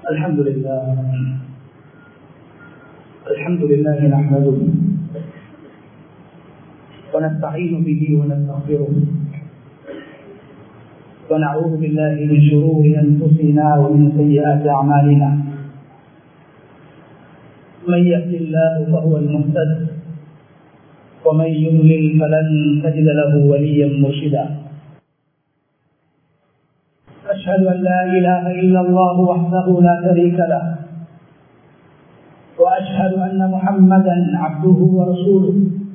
الحمد لله الحمد لله نحمده ونستعين به ونستغفره ونعوذ بالله من شرور انفسنا ومن سيئات اعمالنا من يهد الله فهو المهتد ومن يضلل فلن تجد له وليا مرشدا أشهد أن لا إله إلا الله وحده لا شريك له وأشهد أن محمدا عبده ورسوله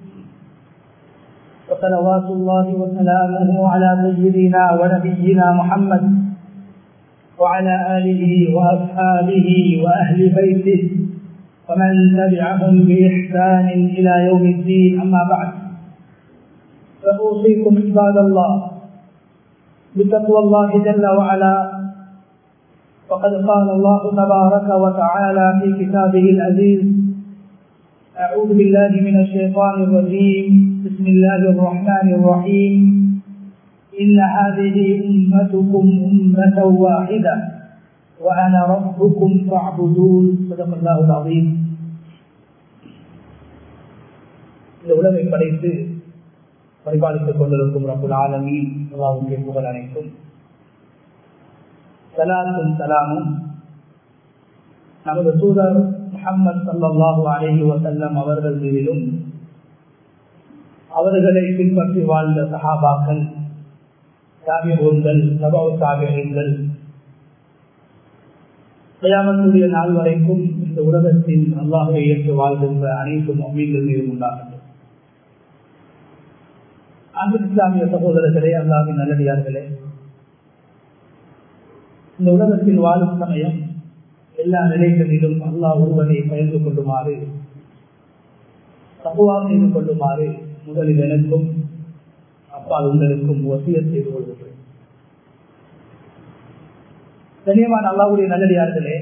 وصلوات الله وسلامه على سيدنا ونبينا محمد وعلى آله وأصحابه وأهل بيته ومن تبعهم بإحسان إلى يوم الدين أما بعد فأوصيكم عباد الله بتقوى الله جل وعلا وقد قال الله تبارك وتعالى في كتابه العزيز أعوذ بالله من الشيطان الرجيم بسم الله الرحمن الرحيم إن هذه أمتكم أمة واحدة وأنا ربكم فاعبدون صدق الله العظيم இந்த உலகை படைத்து பரிபாலித்துக் கொண்டிருக்கும் ரபுல் ஆலமீன் அல்லாவுக்கு புகழ் அனைத்தும் சலாத்தும் சலாமும் நமது தூதர் முகமது சல்லாஹூ அலஹி வசல்லம் அவர்கள் மீதிலும் அவர்களை பின்பற்றி வாழ்ந்த சஹாபாக்கள் தாபியங்கள் சபாவ தாபியங்கள் கயாமத்துடைய நாள் வரைக்கும் இந்த உலகத்தில் அல்லாஹை ஏற்று வாழ்கின்ற அனைத்து மொழிகள் மீதும் உண்டாகட்டும் அன்பு இஸ்லாமிய சகோதரர்களே அல்லாவின் நல்லடியார்களே இந்த உலகத்தில் வாழும் சமயம் எல்லா நிலைகளிலும் அல்லாஹ் ஒருவனை பயிர்ந்து கொள்ளுமாறு தகுவா செய்து கொள்ளுமாறு முதலில் எனக்கும் அப்பா உங்களுக்கும் வசிய செய்து கொள்கிறேன் கண்ணியமான அல்லாவுடைய நல்லடியார்களே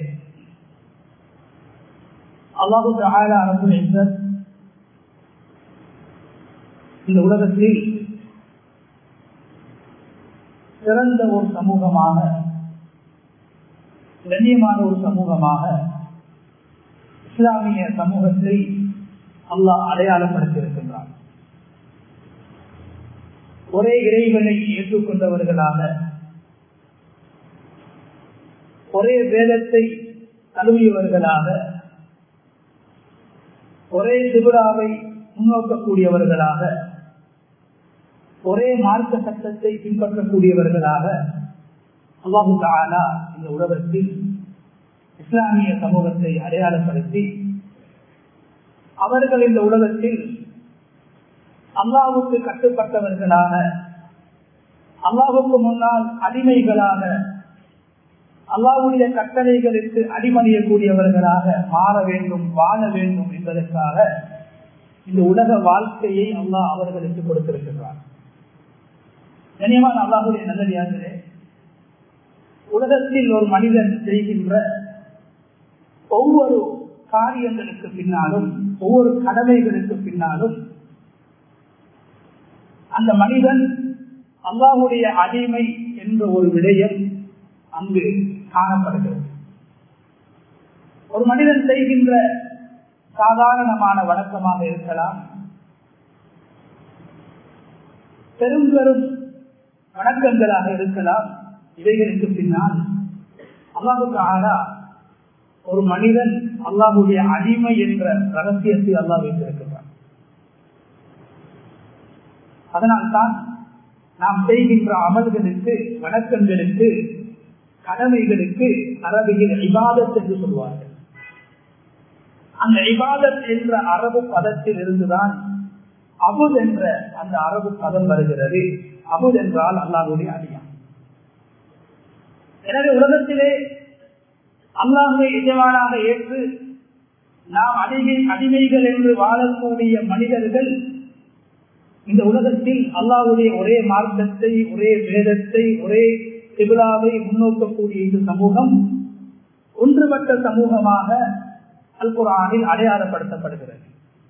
அல்லாஹுக்கு ஆழ அரசு இந்த உலகத்தில் சிறந்த ஒரு சமூகமாக கண்ணியமான ஒரு சமூகமாக இஸ்லாமிய சமூகத்தை அல்லாஹ் அடையாளப்படுத்தியிருக்கின்றார் ஒரே இறைவனை ஏற்றுக்கொண்டவர்களாக ஒரே வேதத்தை தழுவியவர்களாக ஒரே திபுராவை முன்னோக்கக்கூடியவர்களாக ஒரே மார்க்க சட்டத்தை பின்பற்றக்கூடியவர்களாக அல்லாஹு தாலா இந்த உலகத்தில் இஸ்லாமிய சமூகத்தை அடையாளப்படுத்தி அவர்கள் இந்த உலகத்தில் அல்லாவுக்கு கட்டுப்பட்டவர்களாக அல்லாவுக்கு முன்னால் அடிமைகளாக அல்லாவுடைய கட்டளைகளுக்கு அடிமணியக்கூடியவர்களாக மாற வேண்டும் வாழ வேண்டும் என்பதற்காக இந்த உலக வாழ்க்கையை அல்லாஹ் அவர்களுக்கு கொடுத்திருக்கிறார் கனியமான அல்லாஹுடைய நல்லடியார்களே உலகத்தில் ஒரு மனிதன் செய்கின்ற ஒவ்வொரு காரியங்களுக்கு பின்னாலும் ஒவ்வொரு கடமைகளுக்கு பின்னாலும் அந்த மனிதன் அல்லாஹுடைய அடிமை என்ற ஒரு விடயம் அங்கு காணப்படுகிறது ஒரு மனிதன் செய்கின்ற சாதாரணமான வழக்கமாக இருக்கலாம் பெரும் பெரும் வணக்கங்களாக இருக்கலாம் இவைகளுக்கு பின்னால் அல்லாஹுக்கு ஆகா ஒரு மனிதன் அல்லாஹுடைய அடிமை என்ற ரகசியத்தை அல்லாஹ் வைத்திருக்கிறார் அதனால்தான் நாம் செய்கின்ற அமல்களுக்கு வணக்கங்களுக்கு கடமைகளுக்கு அரபியில் இபாதத் என்று சொல்வார்கள் அந்த இபாதத் என்ற அரபு பதத்தில் இருந்துதான் அபுத் என்ற அந்த அரபு பதம் வருகிறது அபுத் என்றால் அல்லாஹுடைய அடியான் எனவே உலகத்திலே அல்லாஹுவை எஜமானாக ஏற்று நாம் அடிமை அடிமைகள் என்று வாழக்கூடிய மனிதர்கள் இந்த உலகத்தில் அல்லாஹுடைய ஒரே மார்க்கத்தை ஒரே வேதத்தை ஒரே திபிலாவை முன்னோக்கக்கூடிய இந்த சமூகம் ஒன்றுபட்ட சமூகமாக அல் குரானில் அடையாளப்படுத்தப்படுகிறது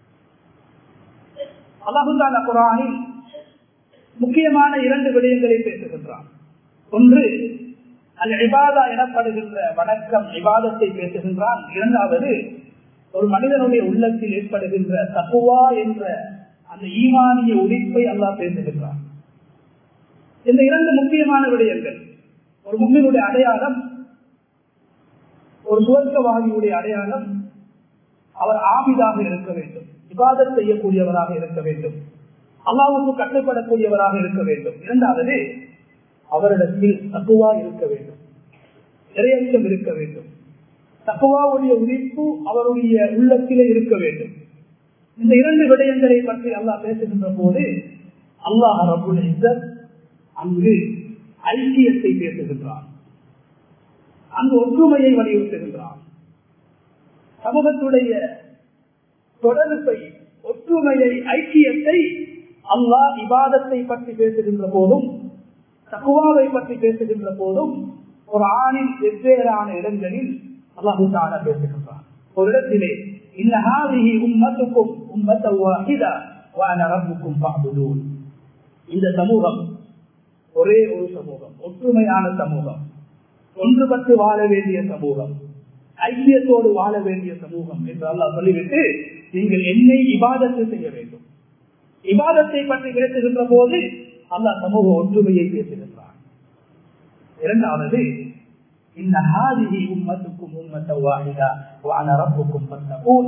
அல்லாஹுதான குரானில் முக்கியமான இரண்டு விடயங்களை பேசுகின்றான் ஒன்று அல் இபாதா எனப்படுகின்ற வணக்கம் விவாதத்தை பேசுகின்றான் இரண்டாவது ஒரு மனிதனுடைய உள்ளத்தில் ஏற்படுகின்ற தப்புவா என்ற அந்த ஈமானிய உழைப்பை அல்லாஹ் பேசுகின்றான் இந்த இரண்டு முக்கியமான விடயங்கள் ஒரு முன்னினுடைய அடையாளம் ஒரு சுவர்க்கவாதியுடைய அடையாளம் அவர் ஆபிதாக இருக்க வேண்டும் விவாதம் செய்யக்கூடியவராக இருக்க வேண்டும் அல்லாவுக்கு கட்டுப்படக்கூடியவராக இருக்க வேண்டும் இரண்டாவது அவரிடத்தில் தப்புவா இருக்க வேண்டும் இறையச்சம் இருக்க வேண்டும் தப்புவாவுடைய உழைப்பு அவருடைய உள்ளத்திலே இருக்க வேண்டும் இந்த இரண்டு விடயங்களை பற்றி அல்லாஹ் பேசுகின்ற போது அல்லாஹ் ரபுல் அங்கு ஐக்கியத்தை பேசுகின்றான் அங்கு ஒற்றுமையை வலியுறுத்துகின்றான் சமூகத்துடைய தொடர்பை ஒற்றுமையை ஐக்கியத்தை அல்லாஹ் இபாதத்தை பற்றி பேசுகின்ற போதும் தக்குவாவை பற்றி பேசுகின்ற போதும் ஒரு ஆணின் வெவ்வேறான இடங்களில் அல்லாஹு தான பேசுகின்றான் ஒரு இடத்திலே இன்னஹாவிஹி உம்மத்துக்கும் உம்மத்த வாஹிதா வான ரப்புக்கும் பாபுதூன் இந்த சமூகம் ஒரே ஒரு சமூகம் ஒற்றுமையான சமூகம் ஒன்றுபட்டு வாழ வேண்டிய சமூகம் ஐக்கியத்தோடு வாழ வேண்டிய சமூகம் என்று அல்லாஹ் சொல்லிவிட்டு நீங்கள் என்னை இபாதத்தை செய்ய வேண்டும் இபாதத்தை பற்றி பேசுகின்ற போது அல்லாஹ் சமூக ஒற்றுமையை பேசுகின்றான் இரண்டாவது இந்த ஹாதிஹி உம்மத்துக்கும் உம்மத்த வாஹிதா வான ரப்புக்கும் பத்தகூன்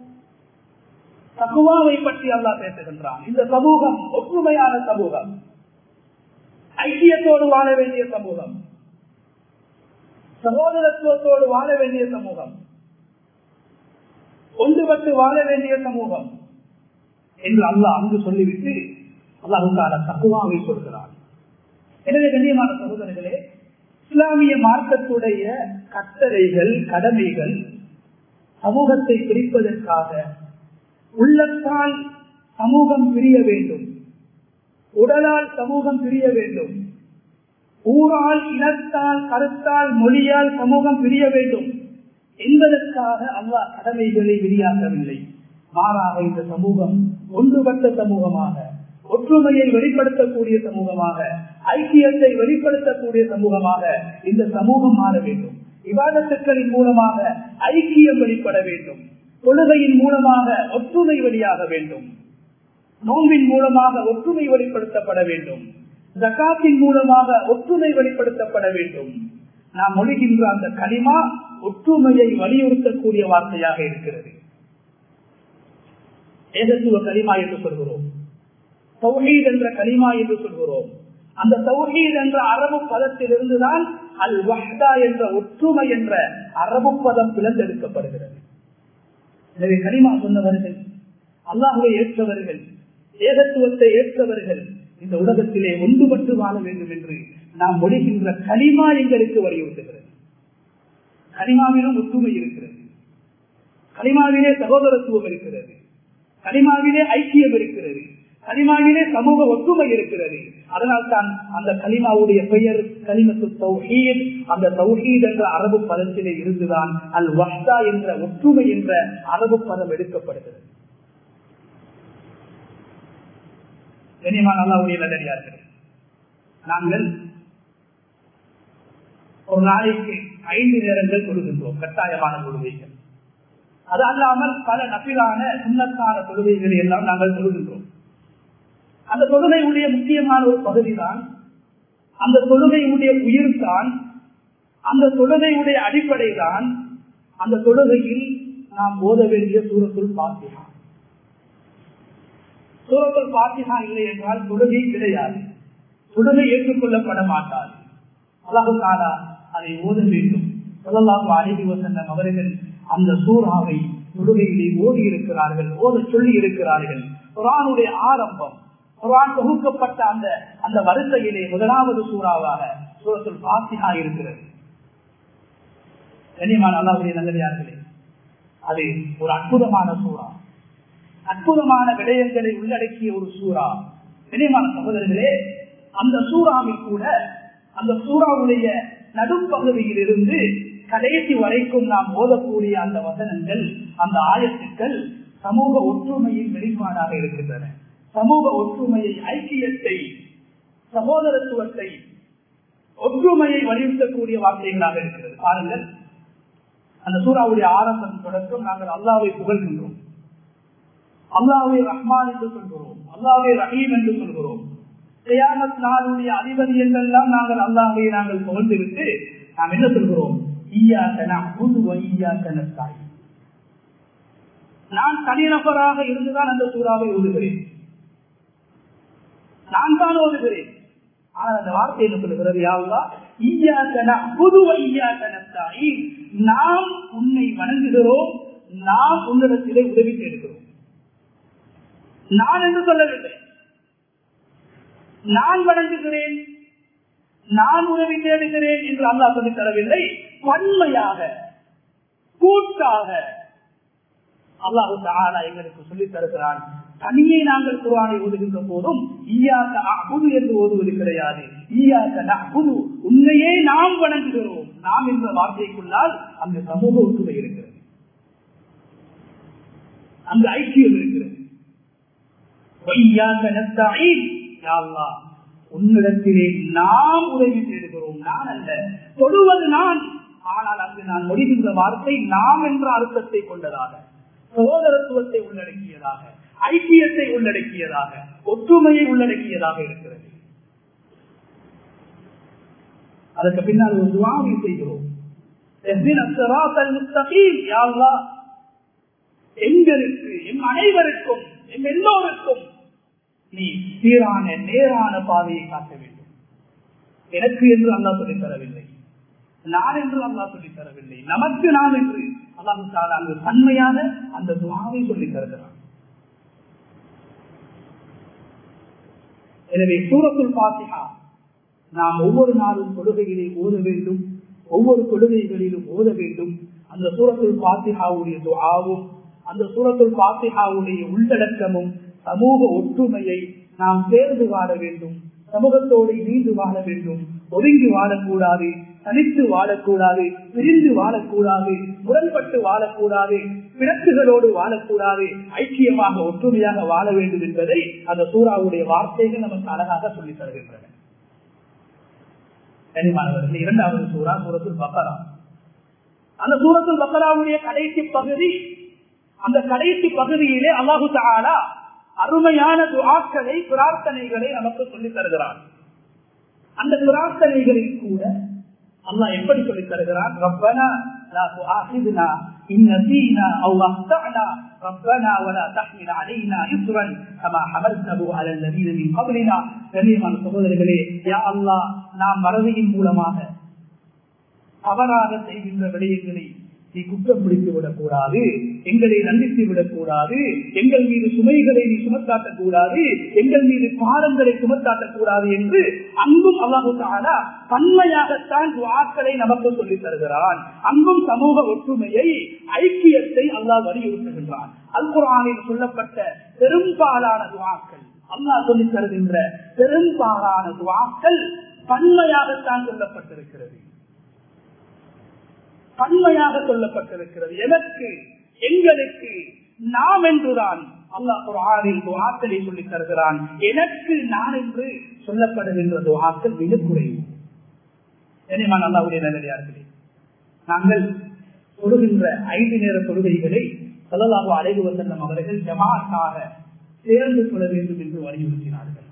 தகுவாவை பற்றி அல்லாஹ் பேசுகின்றான் இந்த சமூகம் ஒற்றுமையான சமூகம் ஐக்கியத்தோடு வாழ வேண்டிய சமூகம் சகோதரத்துவத்தோடு வாழ வேண்டிய சமூகம் ஒன்றுபட்டு வாழ வேண்டிய சமூகம் என்று அல்லாஹ் அங்கு சொல்லிவிட்டு அல்லாஹுக்கான தகுவாவை சொல்கிறான் எனவே கண்ணியமான சகோதரர்களே இஸ்லாமிய மார்க்கத்துடைய கட்டளைகள் கடமைகள் சமூகத்தை பிரிப்பதற்காக உள்ளத்தால் சமூகம் பிரிய வேண்டும் உடலால் சமூகம் பிரிய வேண்டும் ஊரால் இனத்தால் கருத்தால் மொழியால் சமூகம் பிரிய வேண்டும் என்பதற்காக அல்லாஹ் கடமைகளை விரியாக்கவில்லை மாறாக இந்த சமூகம் ஒன்றுபட்ட சமூகமாக ஒற்றுமையை வெளிப்படுத்தக்கூடிய சமூகமாக ஐக்கியத்தை வெளிப்படுத்தக்கூடிய சமூகமாக இந்த சமூகம் மாற வேண்டும் விவாதத்துக்களின் மூலமாக ஐக்கியம் வெளிப்பட வேண்டும் தொழுகையின் மூலமாக ஒற்றுமை வெளியாக வேண்டும் நோன்பின் மூலமாக ஒற்றுமை வெளிப்படுத்தப்பட வேண்டும் ஜக்காத்தின் மூலமாக ஒற்றுமை வெளிப்படுத்தப்பட வேண்டும் நாம் மொழிகின்ற அந்த களிமா ஒற்றுமையை வலியுறுத்தக்கூடிய வார்த்தையாக இருக்கிறது ஏகத்துவ களிமா என்று சொல்கிறோம் தௌஹீத் என்ற களிமா என்று சொல்கிறோம் அந்த தௌஹீத் என்ற அரபு பதத்திலிருந்துதான் அல் வஹ்தா என்ற ஒற்றுமை என்ற அரபு பதம் பிளந்தெடுக்கப்படுகிறது எனவே களிமா சொன்னவர்கள் அல்லாஹுவை ஏற்றவர்கள் ஏகத்துவத்தை ஏற்றவர்கள் இந்த உலகத்திலே ஒன்றுபட்டு வாழ வேண்டும் என்று நாம் மொழிகின்ற களிமா எங்களுக்கு வலியுறுத்துகிறது கனிமாவிலும் ஒற்றுமை இருக்கிறது கனிமாவிலே சகோதரத்துவம் இருக்கிறது கனிமாவிலே ஐக்கியம் இருக்கிறது கனிமாவிலே சமூக ஒற்றுமை இருக்கிறது அதனால் தான் அந்த கலிமாவுடைய பெயர் கலிமத்து தௌஹீத் அந்த தௌஹீத் என்ற அரபு பதத்திலே இருந்துதான் அல் வஹ்தா என்ற ஒற்றுமை என்ற அரபு பதம் எடுக்கப்படுகிறது கனிமா நல்லாவுடைய நல்லடியார்கள் நாங்கள் ஒரு நாளைக்கு ஐந்து நேரங்கள் தொழுகின்றோம் கட்டாயமான தொழுகைகள் அது அல்லாமல் பல நபிலான சுண்ணத்தான தொழுகைகளை எல்லாம் நாங்கள் தொழுகின்றோம் அந்த தொழுகையுடைய முக்கியமான ஒரு பகுதி தான் அந்த தொழுகையுடைய உயிர் தான் அந்த தொழுகையுடைய அடிப்படை தான் அந்த தொழுகையில் நாம் ஓத வேண்டிய சூரத்துள் பாத்திகா சூரத்துள் பாத்திகா இல்லை என்றால் தொழுகை கிடையாது தொழுகை ஏற்றுக்கொள்ளப்பட மாட்டாது அல்லாஹு தாலா அதை ஓத வேண்டும் சொல்லலாம் அழகி வசந்தம் அவர்கள் அந்த சூறாவை தொழுகையிலே ஓடி இருக்கிறார்கள் ஓத சொல்லி இருக்கிறார்கள் குரானுடைய ஆரம்பம் குரான் தொகுக்கப்பட்ட அந்த அந்த வரிசையிலே முதலாவது சூறாவாக சூரத்துல் பாசிகா இருக்கிறது கனிமான் அல்லாவுடைய நல்லதார்களே அது ஒரு அற்புதமான சூறா அற்புதமான விடயங்களை உள்ளடக்கிய ஒரு சூறா கனிமான சகோதரர்களே அந்த சூறாவில் கூட அந்த சூறாவுடைய நடுப்பகுதியில் இருந்து கடைசி வரைக்கும் நாம் ஓதக்கூடிய அந்த வசனங்கள் அந்த ஆயத்துக்கள் சமூக ஒற்றுமையின் வெளிப்பாடாக இருக்கின்றன சமூக ஒற்றுமையை ஐக்கியத்தை சகோதரத்துவத்தை ஒற்றுமையை வலியுறுத்தக்கூடிய வார்த்தைகளாக இருக்கிறது பாருங்கள் அந்த சூறாவுடைய ஆரம்பம் தொடக்கம் நாங்கள் அல்லாவை புகழ்கின்றோம் அல்லாவை ரஹ்மான் என்று சொல்கிறோம் அல்லாவை ரஹீம் என்று சொல்கிறோம் கியாமத் நாளுடைய அதிபதி என்றெல்லாம் நாங்கள் அல்லாவை நாங்கள் புகழ்ந்துவிட்டு நாம் என்ன சொல்கிறோம் நான் தனிநபராக இருந்துதான் அந்த சூறாவை ஓதுகிறேன் நான் தான் ஓதுகிறேன் ஆனால் அந்த வார்த்தை என்ன சொல்லுகிறது யாவா நாம் உன்னை வணங்குகிறோம் நாம் உன்னிடத்திலே உதவி தேடுகிறோம் நான் என்று சொல்லவில்லை நான் வணங்குகிறேன் நான் உதவி தேடுகிறேன் என்று அல்லா சொல்லி தரவில்லை பன்மையாக கூட்டாக அல்லாஹு தாலா எங்களுக்கு சொல்லித் தருகிறான் தனியே நாங்கள் குரானை ஓதுகின்ற போதும் ஈயாக்க அகுது என்று ஓதுவது கிடையாது ஈயாக்க அகுது உண்மையே நாம் வணங்குகிறோம் நாம் என்ற வார்த்தைக்குள்ளால் அந்த சமூக ஒற்றுமை இருக்கிறது அந்த ஐக்கியம் இருக்கிறது உன்னிடத்திலே நாம் உதவி தேடுகிறோம் நான் அல்ல தொடுவது நான் ஆனால் அங்கு நான் முடிகின்ற வார்த்தை நாம் என்ற அர்த்தத்தை கொண்டதாக சகோதரத்துவத்தை உள்ளடக்கியதாக ஐக்கியத்தை உள்ளடக்கியதாக ஒற்றுமையை உள்ளடக்கியதாக இருக்கிறது அதற்கு பின்னால் ஒரு துவாவை செய்கிறோம் எங்களுக்கு எம் அனைவருக்கும் எம் எல்லோருக்கும் நீ சீரான நேரான பாதையை காட்ட வேண்டும் எனக்கு என்று அல்லா சொல்லித் தரவில்லை நான் என்று அல்லா சொல்லித் தரவில்லை நமக்கு நாம் என்று அல்லாஹு தாலா அங்கு தன்மையான அந்த துவாவை சொல்லித் தருகிறான் எனவே சூரத்துல் பாத்திகா நாம் ஒவ்வொரு நாளும் தொழுகையிலே ஓத வேண்டும் ஒவ்வொரு தொழுகைகளிலும் ஓத வேண்டும் அந்த சூரத்துல் பாத்திகாவுடைய துவாவும் அந்த சூரத்துல் பாத்திகாவுடைய உள்ளடக்கமும் சமூக ஒற்றுமையை நாம் சேர்ந்து வாழ வேண்டும் சமூகத்தோடு இணைந்து வாழ வேண்டும் ஒதுங்கி வாழக்கூடாது தனித்து வாழக்கூடாது பிரிந்து வாழக்கூடாது முரண்பட்டு வாழக்கூடாது பிணக்குகளோடு வாழக்கூடாது ஐக்கியமாக ஒற்றுமையாக வாழ வேண்டும் என்பதை அந்த சூறாவுடைய வார்த்தைகள் நமக்கு அழகாக சொல்லித் தருகின்றன கனிமானவர்கள் இரண்டாவது சூறா சூரத்துல் பக்கரா அந்த சூரத்துல் பக்கராவுடைய கடைசி பகுதி அந்த கடைசி பகுதியிலே அல்லாஹு தாலா அருமையான துவாக்களை பிரார்த்தனைகளை நமக்கு சொல்லித் தருகிறான் அந்த பிரார்த்தனைகளில் கூட அல்லாஹ் எப்படி சொல்லித் தருகிறான் ரப்பனா லா துஆஹிதுனா இன் நசீனா அவ் அக்தஅனா ربنا ولا تحمل علينا إصرا كما حملته على الذين من قبلنا கண்ணியமான சகோதரர்களே யா அல்லாஹ் நாம் மறதியின் மூலமாக தவறாக செய்கின்ற விடயங்களை நீ குற்றம் பிடித்து விடக்கூடாது எங்களை நந்தித்து விடக்கூடாது எங்கள் மீது சுமைகளை நீ சுமத்தாட்டக் கூடாது எங்கள் மீது பாரங்களை சுமத்தாட்டக் கூடாது என்று அங்கும் அல்லாஹு தாலா தன்மையாகத்தான் துவாக்களை நமக்கு சொல்லித் தருகிறான் அங்கும் சமூக ஒற்றுமையை ஐக்கியத்தை அல்லாஹ் வலியுறுத்துகின்றான் அல் குரானில் சொல்லப்பட்ட பெரும்பாலான துவாக்கள் அல்லாஹ் சொல்லித் தருகின்ற பெரும்பாலான துவாக்கள் தன்மையாகத்தான் சொல்லப்பட்டிருக்கிறது தன்மையாக சொல்லப்பட்டிருக்கிறது எதற்கு எங்களுக்கு நாம் என்றுதான் அல்லாஹ் குரானில் துவாக்களை சொல்லித் தருகிறான் எனக்கு நான் என்று சொல்லப்படுகின்ற துவாக்கள் மிக குறைவு என்னைமான் அல்லாவுடைய நல்லடியார்களே நாங்கள் தொழுகின்ற ஐந்து நேர தொழுகைகளை சொல்லலாக அழைவு வசல்லம் அவர்கள் ஜமாத்தாக சேர்ந்து கொள்ள வேண்டும் என்று வலியுறுத்தினார்கள்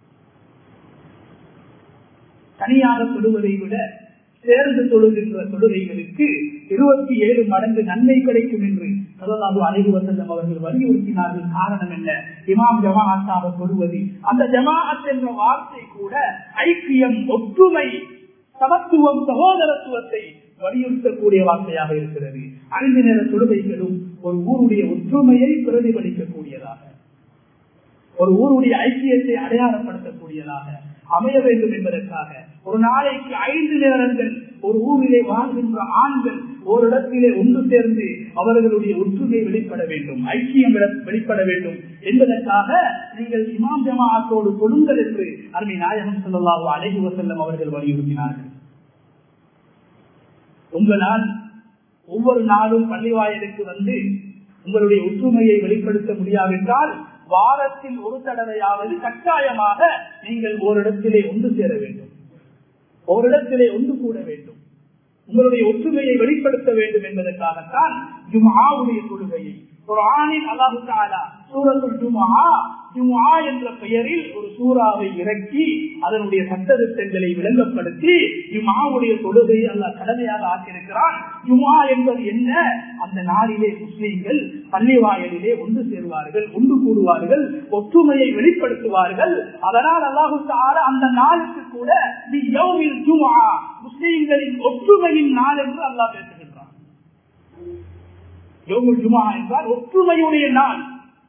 தனியாக தொழுவதை விட சேர்ந்து தொழுகின்ற தொழுகைகளுக்கு இருபத்தி ஏழு மடங்கு நன்மை கிடைக்கும் என்று சொல்லலாக அழைவு வசல்லம் அவர்கள் வலியுறுத்தினார்கள் காரணம் என்ன இமாம் ஜமாஅத்தாக தொழுவது அந்த ஜமாஅத் என்ற வார்த்தை கூட ஐக்கியம் ஒற்றுமை சமத்துவம் சகோதரத்துவத்தை வலியுறுத்தக்கூடிய வார்த்தையாக இருக்கிறது ஐந்து நேர தொழுகைகளும் ஒரு ஊருடைய ஒற்றுமையை பிரதிபலிக்கக்கூடியதாக ஒரு ஊருடைய ஐக்கியத்தை அடையாளப்படுத்தக்கூடியதாக அமைய வேண்டும் என்பதற்காக ஒரு நாளைக்கு ஐந்து நேரங்கள் ஒரு ஊரிலே வாழ்கின்ற ஆண்கள் ஒரு இடத்திலே ஒன்று சேர்ந்து அவர்களுடைய ஒற்றுமை வெளிப்பட வேண்டும் ஐக்கியம் வெளிப்பட வேண்டும் என்பதற்காக நீங்கள் இமாம் ஜமாத்தோடு கொடுங்கள் என்று அருமை நாயகம் சொல்லலாவோ அழகி வசல்லம் அவர்கள் வலியுறுத்தினார்கள் உங்களால் ஒவ்வொரு நாளும் பள்ளிவாயலுக்கு வந்து உங்களுடைய ஒற்றுமையை வெளிப்படுத்த முடியாவிட்டால் வாரத்தில் ஒரு தடவையாவது கட்டாயமாக நீங்கள் ஓரிடத்திலே ஒன்று சேர வேண்டும் ஓரிடத்திலே ஒன்று கூட வேண்டும் உங்களுடைய ஒற்றுமையை வெளிப்படுத்த வேண்டும் என்பதற்காகத்தான் ஜுமாவுடைய கொள்கையை ஒரு ஆணின் அல்லாஹு தாலா சூரத்துல் ஜுமா ஜுமா என்ற பெயரில் ஒரு சூறாவை இறக்கி அதனுடைய சட்டத்திட்டங்களை விளங்கப்படுத்தி ஜுமாவுடைய தொழுகை அல்ல கடமையாக ஆக்கியிருக்கிறான் ஜுமா என்பது என்ன அந்த நாளிலே முஸ்லீம்கள் பள்ளிவாயலிலே ஒன்று சேர்வார்கள் ஒன்று கூடுவார்கள் ஒற்றுமையை வெளிப்படுத்துவார்கள் அதனால் அல்லாஹு தாலா அந்த நாளுக்கு கூட தி யௌமில் ஜுமா முஸ்லீம்களின் ஒற்றுமையின் நாள் என்று அல்லாஹ் பேசுகின்றான் யோகுல் ஜுமா என்றால் ஒற்றுமையுடைய நாள்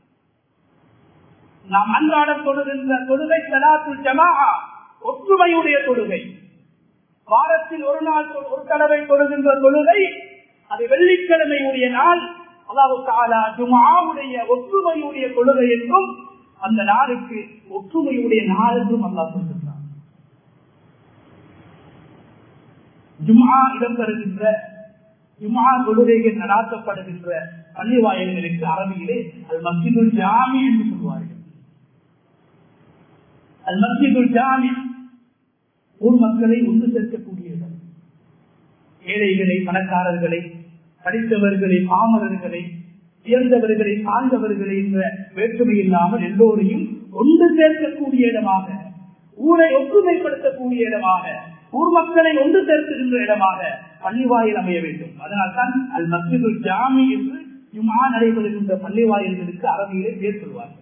நாம் அன்றாடம் தொழுகின்ற தொழுகை சலாத்துல் ஜமா ஒற்றுமையுடைய தொழுகை வாரத்தில் ஒரு நாள் ஒரு தடவை தொழுகின்ற தொழுகை அது வெள்ளிக்கிழமை உடைய நாள் அல்லாஹு தாலா ஜுமாவுடைய ஒற்றுமையுடைய தொழுகை என்றும் அந்த நாளுக்கு ஒற்றுமையுடைய நாள் என்றும் அல்லாஹ் சொல்கின்றார் ஜுமா இடம்பெறுகின்ற ஜுமா தொழுகைகள் நடாத்தப்படுகின்ற பள்ளி வாயில்களுக்கு அரபியிலே அது மஸ்ஜிதுல் ஜாமி என்று சொல்வார்கள் அது மஸ்ஜிதுல் ஜாமி ஊர் மக்களை ஒன்று சேர்க்கக்கூடிய இடம் ஏழைகளை பணக்காரர்களை படித்தவர்களை பாமரர்களை உயர்ந்தவர்களை சார்ந்தவர்களை என்ற வேற்றுமை இல்லாமல் எல்லோரையும் ஒன்று சேர்க்கக்கூடிய இடமாக ஊரை ஒற்றுமைப்படுத்தக்கூடிய இடமாக ஊர் மக்களை ஒன்று சேர்த்துகின்ற இடமாக பள்ளிவாயில் அமைய வேண்டும் அதனால் தான் அல் மஸ்ஜிது ஜாமி என்று ஜுமா நடைபெறுகின்ற பள்ளிவாயில்களுக்கு அரபியிலே பேர் சொல்வார்கள்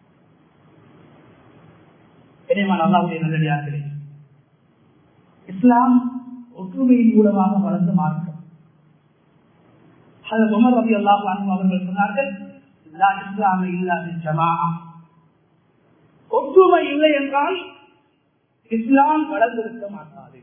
இணையமான அல்லாவுடைய நல்லடியார்களே இஸ்லாம் ஒற்றுமையின் மூலமாக வளர்ந்த மார்க்கம் உமர் ரவி அல்லாஹ் அவர்கள் சொன்னார்கள் இஸ்லாம இல்லாத ஜமா ஒற்றுமை இல்லை என்றால் இஸ்லாம் வளர்ந்திருக்க மாட்டாது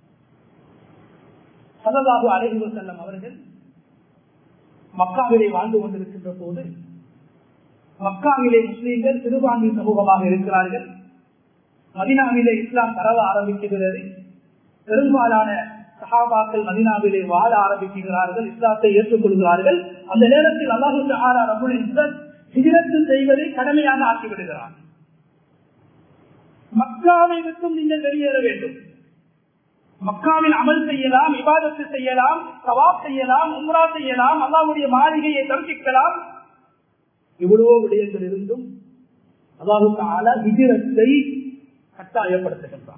சததாபு அலைவு செல்லம் அவர்கள் மக்காவிலே வாழ்ந்து கொண்டிருக்கின்ற போது மக்காவிலே முஸ்லீம்கள் சிறுபான்மை சமூகமாக இருக்கிறார்கள் மதினாவிலே இஸ்லாம் பரவ ஆரம்பிக்கிறது பெரும்பாலான சகாபாக்கள் மதினாவிலே வாழ ஆரம்பிக்கிறார்கள் இஸ்லாத்தை ஏற்றுக்கொள்கிறார்கள் அந்த நேரத்தில் அல்லாஹு ஹிஜரத்து செய்வதை கடமையாக ஆக்கிவிடுகிறார் மக்காவை விட்டும் நீங்கள் வெளியேற வேண்டும் மக்காவில் அமல் செய்யலாம் விவாதத்து செய்யலாம் சவாப் செய்யலாம் உம்ரா செய்யலாம் அல்லாவுடைய மாளிகையை தரிசிக்கலாம் இவ்வளவோ விடயங்கள் இருந்தும் அல்லாஹு தால விஜயத்தை கட்டாயப்படுத்துகின்றான்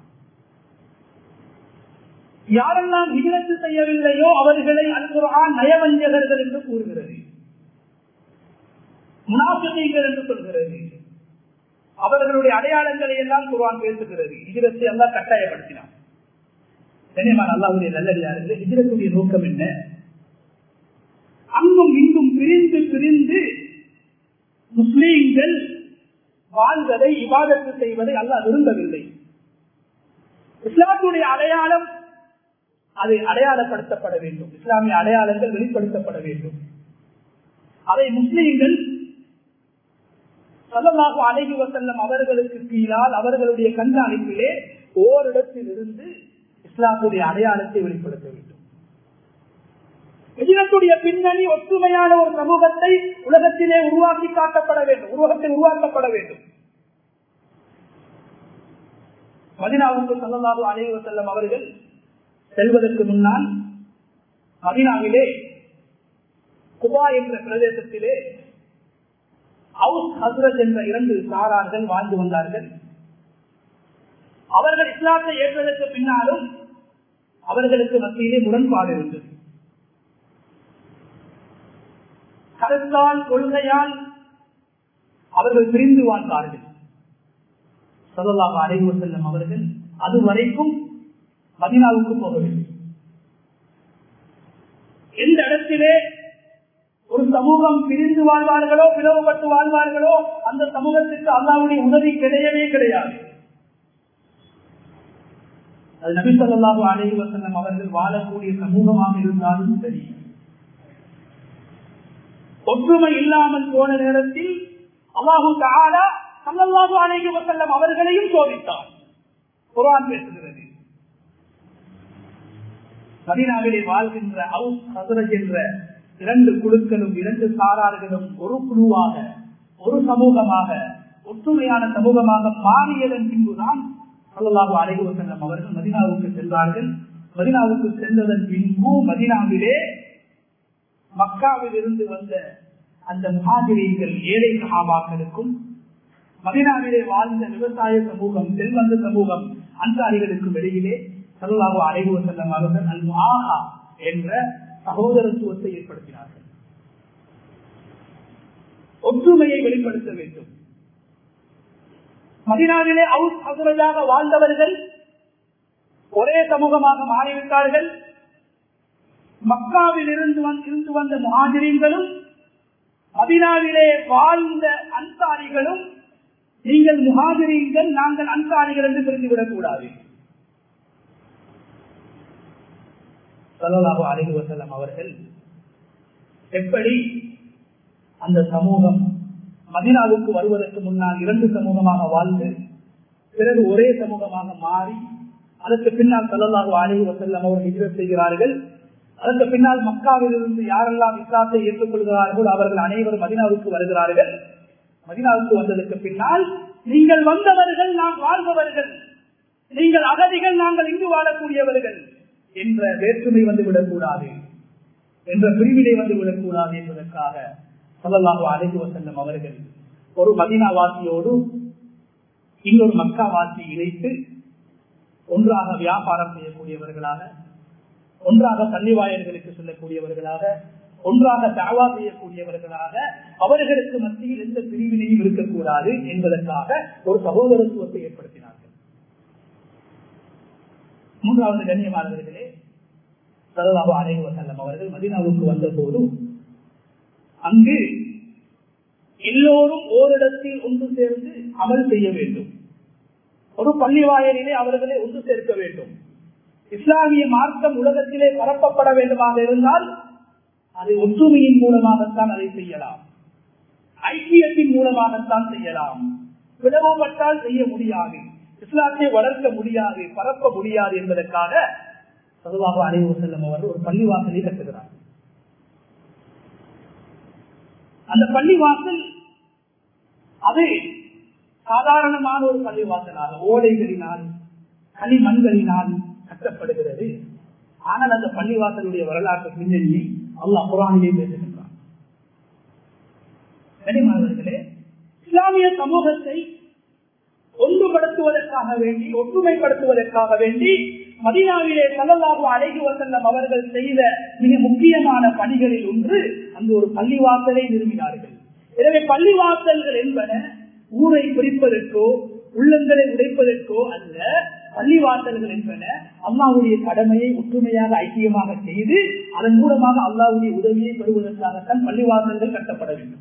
யாரெல்லாம் விஜயத்து செய்யவில்லையோ அவர்களை அல்குரான் நயவஞ்சகர்கள் என்று கூறுகிறது முனாபிகள் என்று சொல்கிறது அவர்களுடைய அடையாளங்களை எல்லாம் குர்ஆன் பேசுகிறது ஹிஜ்ரத்தை எல்லாம் கட்டாயப்படுத்தினார் கண்ணியமான அல்லாவுடைய நல்லடியார்கள் ஹிஜ்ரத்துடைய நோக்கம் என்ன அங்கும் இங்கும் பிரிந்து பிரிந்து முஸ்லீம்கள் வாழ்வதை இபாதத்து செய்வதை அல்லாஹ் விரும்பவில்லை இஸ்லாத்துடைய அடையாளம் அது அடையாளப்படுத்தப்பட வேண்டும் இஸ்லாமிய அடையாளங்கள் வெளிப்படுத்தப்பட வேண்டும் அதை முஸ்லீம்கள் சல்லல்லாஹு அலைஹி வசல்லம் அவர்களுக்கு கீழால் அவர்களுடைய கண்காணிப்பிலே ஓரிடத்தில் இருந்து இஸ்லாமுடைய அடையாளத்தை வெளிப்படுத்த வேண்டும் எதிரத்துடைய பின்னணி ஒற்றுமையான ஒரு சமூகத்தை உலகத்திலே உருவாக்கி காட்டப்பட வேண்டும் உருவகத்தில் உருவாக்கப்பட வேண்டும் மதினாவுக்கு சல்லல்லாஹு அலைஹி வசல்லம் அவர்கள் செல்வதற்கு முன்னால் மதினாவிலே குபா என்ற பிரதேசத்திலே ஹவுஸ் ஹசரத் என்ற இரண்டு சாரார்கள் வாழ்ந்து வந்தார்கள் அவர்கள் இஸ்லாத்தை ஏற்பதற்கு பின்னாலும் அவர்களுக்கு மத்தியிலே முரண்பாடு இருந்தது கருத்தால் கொள்கையால் அவர்கள் பிரிந்து வாழ்ந்தார்கள் சதல்லாக அடைவு செல்லும் அவர்கள் அதுவரைக்கும் மதினாவுக்கு போகவில்லை எந்த இடத்திலே ஒரு சமூகம் பிரிந்து வாழ்வார்களோ பிளவுபட்டு வாழ்வார்களோ அந்த சமூகத்திற்கு அல்லாவுடைய உதவி கிடையவே கிடையாது அது நபி சொல்லாஹு அலைஹி வசல்லம் அவர்கள் வாழக்கூடிய சமூகமாக இருந்தாலும் சரி ஒற்றுமை இல்லாமல் போன நேரத்தில் அல்லாஹு தாலா சல்லல்லாஹு அலைஹி வசல்லம் அவர்களையும் சோதித்தார் குரான் பேசுகிறது மதீனாவிலே வாழ்கின்ற அவுஸ் ஹசரத் என்ற இரண்டு குழுக்களும் இரண்டு சாரார்களும் ஒரு குழுவாக ஒரு சமூகமாக ஒற்றுமையான சமூகமாக மாறியதன் பின்புதான் சல்லல்லாஹு அலைஹி வஸல்லம் அவர்கள் மதீனாவுக்கு சென்றார்கள் மதீனாவுக்கு சென்றதன் பின்பு மதீனாவிலே மக்காவில் இருந்து வந்த அந்த முகாதிரியர்கள் ஏழை சகாபாக்களுக்கும் மதினாவிலே வாழ்ந்த விவசாய சமூகம் செல்வந்த சமூகம் அன்சாரிகளுக்கும் இடையிலே சல்லாஹு அலைவு செல்லம் அவர்கள் அல் ஆஹா என்ற சகோதரத்துவத்தை ஏற்படுத்தினார்கள் ஒற்றுமையை வெளிப்படுத்த வேண்டும் மதினாவிலே அவுஸ் அசுரஜாக வாழ்ந்தவர்கள் ஒரே சமூகமாக மாறிவிட்டார்கள் மக்காவில் இருந்து இருந்து வந்த முகாதிரியங்களும் மதினாவிலே வாழ்ந்த அன்சாரிகளும் நீங்கள் முகாதிரீங்கள் நாங்கள் அன்சாரிகள் என்று பிரிந்துவிடக் கூடாது சல்லாஹு அலி வசல்லம் அவர்கள் எப்படி அந்த சமூகம் மதினாவுக்கு வருவதற்கு முன்னால் இரண்டு சமூகமாக வாழ்ந்து பிறகு ஒரே சமூகமாக மாறி அதற்கு பின்னால் சல்லல்லாஹு அலி வசல்லம் அவர்கள் ஹிஜ்ரத் செய்கிறார்கள் அதற்கு பின்னால் மக்காவில் இருந்து யாரெல்லாம் இஸ்லாத்தை ஏற்றுக்கொள்கிறார்களோ அவர்கள் அனைவரும் மதினாவுக்கு வருகிறார்கள் மதினாவுக்கு வந்ததற்கு பின்னால் நீங்கள் வந்தவர்கள் நாம் வாழ்பவர்கள் நீங்கள் அகதிகள் நாங்கள் இங்கு வாழக்கூடியவர்கள் என்ற வேற்றுமை வந்துவிடக் கூடாது என்ற பிரிவினை வந்துவிடக் கூடாது என்பதற்காக சொல்லலாக அழைத்து வசல்லம் அவர்கள் ஒரு மதினாவாசியோடு இன்னொரு மக்காவாசி இணைத்து ஒன்றாக வியாபாரம் செய்யக்கூடியவர்களாக ஒன்றாக பள்ளிவாயர்களுக்கு சொல்லக்கூடியவர்களாக ஒன்றாக தாவா செய்யக்கூடியவர்களாக அவர்களுக்கு மத்தியில் எந்த பிரிவினையும் இருக்கக்கூடாது என்பதற்காக ஒரு சகோதரத்துவத்தை ஏற்படுத்தினார்கள் மூன்றாவது கண்ணியமானவர்களே சரதாபு அலைஹி வசல்லம் அவர்கள் மதினாவுக்கு வந்த போது அங்கு எல்லோரும் ஓரிடத்தில் ஒன்று சேர்ந்து அமல் செய்ய வேண்டும் ஒரு பள்ளிவாயலிலே அவர்களை ஒன்று சேர்க்க வேண்டும் இஸ்லாமிய மார்க்கம் உலகத்திலே பரப்பப்பட வேண்டுமாக இருந்தால் அது ஒற்றுமையின் மூலமாகத்தான் அதை செய்யலாம் ஐக்கியத்தின் மூலமாகத்தான் செய்யலாம் பிளவுபட்டால் செய்ய முடியாது இஸ்லாத்தை வளர்க்க முடியாது பரப்ப முடியாது என்பதற்காக பொதுவாக அனைவு செல்லும் அவர்கள் ஒரு பள்ளிவாசலை கட்டுகிறார் அந்த பள்ளிவாசல் அது சாதாரணமான ஒரு பள்ளிவாசலாக ஓடைகளினால் களிமண்களினால் கட்டப்படுகிறது ஆனால் அந்த பள்ளிவாசலுடைய வரலாற்று பின்னணியை அல்லாஹ் குரானிலே பேசுகின்றான் கனிமானவர்களே இஸ்லாமிய சமூகத்தை ஒன்றுபடுத்துவதற்காக வேண்டி ஒற்றுமைப்படுத்துவதற்காக வேண்டி மதினாவிலே சல்லல்லாஹு அலைஹி வசல்லம் அவர்கள் செய்த மிக முக்கியமான பணிகளில் ஒன்று அங்கு ஒரு பள்ளிவாசலை நிறுவினார்கள் எனவே பள்ளிவாசல்கள் என்பன ஊரை பிரிப்பதற்கோ உள்ளங்களை உடைப்பதற்கோ அல்ல பள்ளிவாசல்கள் என்பன அல்லாவுடைய கடமையை ஒற்றுமையாக ஐக்கியமாக செய்து அதன் மூலமாக அல்லாவுடைய உதவியை பெறுவதற்காகத்தான் பள்ளிவாசல்கள் கட்டப்பட வேண்டும்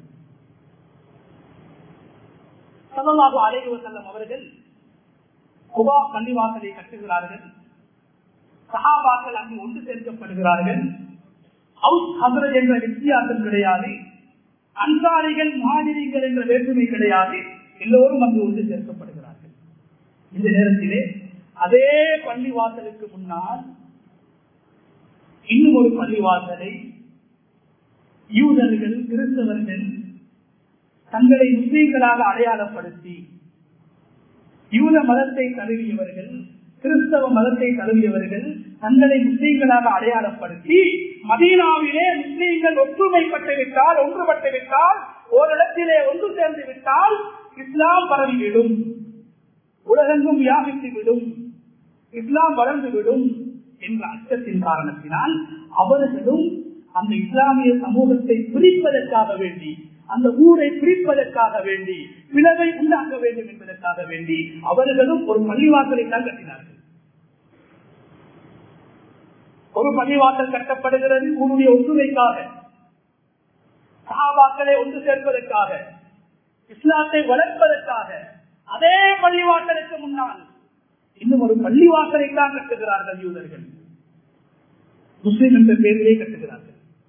சல்லல்லாஹு அலைஹி வஸல்லம் அவர்கள் குபா பள்ளிவாசலை கட்டுகிறார்கள் சஹாபாக்கள் அங்கு ஒன்று சேர்க்கப்படுகிறார்கள் ஹவுஸ் ஹசரத் என்ற வித்தியாசம் கிடையாது அன்சாரிகள் மாதிரிகள் என்ற வேற்றுமை கிடையாது எல்லோரும் அங்கு ஒன்று சேர்க்கப்படுகிறார்கள் இந்த நேரத்திலே அதே பள்ளிவாசலுக்கு முன்னால் இன்னும் ஒரு பள்ளிவாசலை யூதர்கள் கிறிஸ்தவர்கள் தங்களை முஸ்லீம்களாக அடையாளப்படுத்தி யூத மதத்தை தழுவியவர்கள் கிறிஸ்தவ மதத்தை தழுவியவர்கள் தங்களை முஸ்லீம்களாக அடையாளப்படுத்தி மதீனாவிலே முஸ்லீம்கள் ஒற்றுமைப்பட்டு விட்டால் ஒன்றுபட்டு விட்டால் ஓரிடத்திலே ஒன்று சேர்ந்து விட்டால் இஸ்லாம் பரவிவிடும் உலகெங்கும் வியாபித்து விடும் இஸ்லாம் வளர்ந்துவிடும் என்ற அச்சத்தின் காரணத்தினால் அவர்களும் அந்த இஸ்லாமிய சமூகத்தை பிரிப்பதற்காக வேண்டி அந்த ஊரை பிரிப்பதற்காக வேண்டி பிளவை உண்டாக்க வேண்டும் என்பதற்காக வேண்டி அவர்களும் ஒரு பள்ளிவாசலை தான் கட்டினார்கள் ஒரு பள்ளிவாசல் கட்டப்படுகிறது ஊருடைய ஒற்றுமைக்காக சகாபாக்களை ஒன்று சேர்ப்பதற்காக இஸ்லாத்தை வளர்ப்பதற்காக அதே பள்ளிவாசலுக்கு முன்னால் இன்னும் ஒரு பள்ளிவாசலை தான் கட்டுகிறார்கள் யூதர்கள் முஸ்லிம் என்ற பெயரிலே கட்டுகிறார்கள்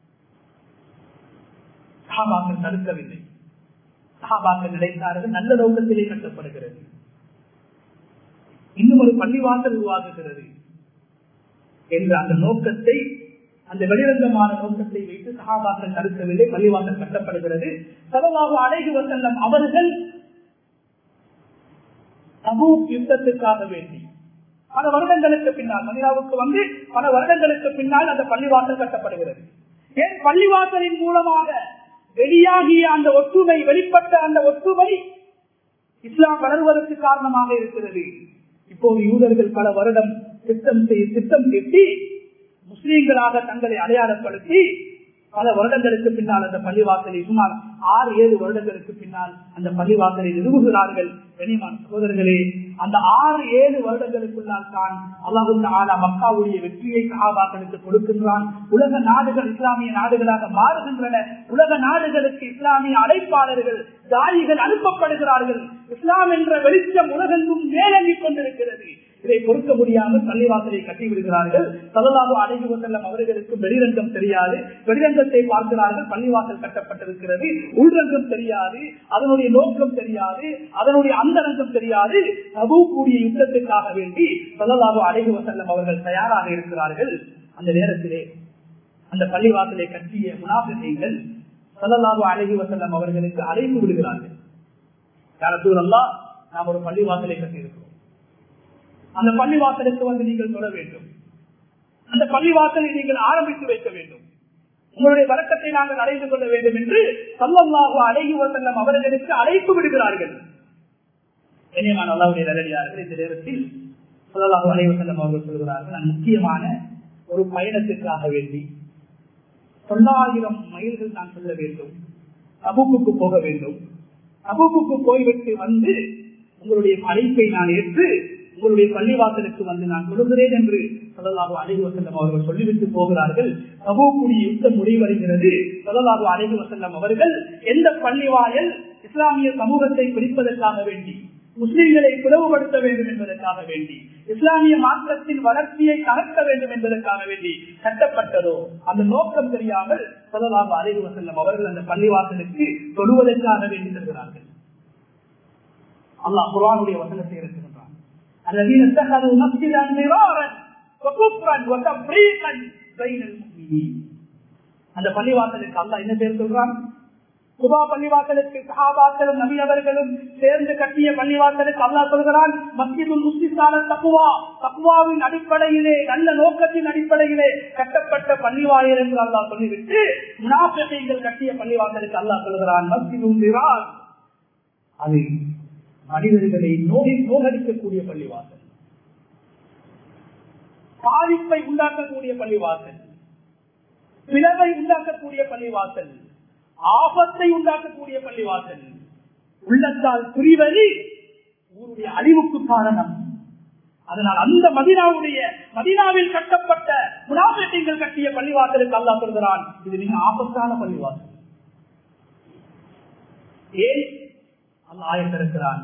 சஹாபாக்கள் தடுக்கவில்லை சஹாபாக்கள் நினைத்தார்கள் நல்ல நோக்கத்திலே கட்டப்படுகிறது இன்னும் ஒரு பள்ளிவாசல் உருவாகுகிறது என்ற அந்த நோக்கத்தை அந்த வெளிரங்கமான நோக்கத்தை வைத்து சகாபாக்கள் தடுக்கவில்லை பள்ளிவாசல் கட்டப்படுகிறது சதவாக அழகி வசல்லம் அவர்கள் தபூக் யுத்தத்துக்காக வேண்டி பல வருடங்களுக்கு பின்னால் மதினாவுக்கு வந்து பல வருடங்களுக்கு பின்னால் அந்த பள்ளிவாசல் கட்டப்படுகிறது ஏன் பள்ளிவாசலின் மூலமாக வெளியாகிய அந்த ஒற்றுமை வெளிப்பட்ட அந்த ஒற்றுமை இஸ்லாம் வளர்வதற்கு காரணமாக இருக்கிறது இப்போது யூதர்கள் பல வருடம் திட்டம் செய்ய திட்டம் கெட்டி முஸ்லீம்களாக தங்களை அடையாளப்படுத்தி பல வருடங்களுக்கு பின்னால் அந்த பள்ளிவாசலை சுமார் ஆறு ஏழு வருடங்களுக்கு பின்னால் அந்த பள்ளிவாசலை நிறுவுகிறார்கள் கனிமான சகோதரர்களே அந்த ஆறு ஏழு வருடங்களுக்குள்ளால் தான் அல்லாஹு ஆலா மக்காவுடைய வெற்றியை சகாபாக்களுக்கு கொடுக்கின்றான் உலக நாடுகள் இஸ்லாமிய நாடுகளாக மாறுகின்றன உலக நாடுகளுக்கு இஸ்லாமிய அழைப்பாளர்கள் தாயிகள் அனுப்பப்படுகிறார்கள் இஸ்லாம் என்ற வெளிச்சம் உலகெங்கும் மேலங்கிக் கொண்டிருக்கிறது இதை பொறுக்க முடியாமல் பள்ளிவாசலை கட்டி விடுகிறார்கள் சதலாக அடைந்து செல்லும் அவர்களுக்கு வெளிரங்கம் தெரியாது வெளிரங்கத்தை பார்க்கிறார்கள் பள்ளிவாசல் கட்டப்பட்டிருக்கிறது உள்ரங்கம் தெரியாது அதனுடைய நோக்கம் தெரியாது அதனுடைய அந்தரங்கம் தெரியாது தபு கூடிய யுத்தத்துக்காக வேண்டி சதலாக அடைந்து செல்லும் அவர்கள் தயாராக இருக்கிறார்கள் அந்த நேரத்திலே அந்த பள்ளிவாசலை கட்டிய முனாபிகள் சதலாக அழகி வசல்லம் அவர்களுக்கு அழைப்பு விடுகிறார்கள் யாரத்தூரெல்லாம் நாம் ஒரு பள்ளிவாசலை கட்டியிருக்கிறோம் அந்த பள்ளிவாசலுக்கு வந்து நீங்கள் தொட வேண்டும் அந்த பள்ளிவாசலை நீங்கள் ஆரம்பித்து வைக்க வேண்டும் உங்களுடைய வழக்கத்தை நாங்கள் அடைந்து கொள்ள வேண்டும் என்று சல்லல்லாஹு அழகி வசல்லம் அவர்களுக்கு அழைப்பு விடுகிறார்கள் கண்ணியமான அல்லாவுடைய நல்லடியார்கள் இந்த நேரத்தில் சல்லல்லாஹு அலைஹி வஸல்லம் அவர்கள் சொல்கிறார்கள் நான் முக்கியமான ஒரு பயணத்திற்காக வேண்டி தொள்ளாயிரம் மைல்கள் நான் செல்ல வேண்டும் அபுக்கு போக வேண்டும் அபுக்கு போய்விட்டு வந்து உங்களுடைய அழைப்பை நான் ஏற்று உங்களுடைய பள்ளிவாசலுக்கு வந்து நான் கொடுக்கிறேன் என்று சொல்லலாக அழகு வசல்லம் அவர்கள் சொல்லிவிட்டு போகிறார்கள் சபோக்குடி யுத்தம் முடிவடைகிறது சொல்லலாக அழகு வசல்லம் அவர்கள் எந்த பள்ளிவாயல் இஸ்லாமிய சமூகத்தை பிரிப்பதற்காக வேண்டி முஸ்லிம்களை பிளவுபடுத்த வேண்டும் என்பதற்காக வேண்டி இஸ்லாமிய மாற்றத்தின் வளர்ச்சியை தகர்க்க வேண்டும் என்பதற்காக வேண்டி கட்டப்பட்டதோ அந்த நோக்கம் தெரியாமல் சொல்லலாக அழகு வசல்லம் அவர்கள் அந்த பள்ளிவாசலுக்கு தொழுவதற்காக வேண்டி செல்கிறார்கள் அல்லாஹ் குரானுடைய வசனத்தை இருக்கிறான் الذين اتخذوا مسجدا مرارا وكفرا وتفريقا بين المؤمنين அந்த பள்ளிவாசலுக்கு அல்லாஹ் என்ன பேர் சொல்றான் குபா பள்ளிவாசலுக்கு சஹாபாக்களும் நபி அவர்களும் சேர்ந்து கட்டிய பள்ளிவாசலுக்கு அல்லாஹ் சொல்கிறான் மஸ்ஜிதுல் முஸ்லிசான தக்குவா தக்குவாவின் அடிப்படையிலே நல்ல நோக்கத்தின் அடிப்படையிலே கட்டப்பட்ட பள்ளிவாயல் என்று அல்லாஹ் சொல்லிவிட்டு முனாஃபிகள் கட்டிய பள்ளிவாசலுக்கு அல்லாஹ் சொல்கிறான் மஸ்ஜிதுல் மிரார் அது மனிதர்களை நோய் நோகடிக்கக்கூடிய பள்ளிவாசல் பாதிப்பை உண்டாக்கக்கூடிய பள்ளிவாசல் பிளவை உண்டாக்கக்கூடிய பள்ளிவாசல் ஆபத்தை உண்டாக்கக்கூடிய பள்ளிவாசல் உள்ளத்தால் புரிவது ஊருடைய அழிவுக்கு காரணம் அதனால் அந்த மதினாவுடைய மதினாவில் கட்டப்பட்ட முனாபேட்டைகள் கட்டிய பள்ளிவாசலுக்கு அல்லா சொல்கிறான் இது மிக ஆபத்தான பள்ளிவாசல் ஏன் ஆயத்திருக்கிறான்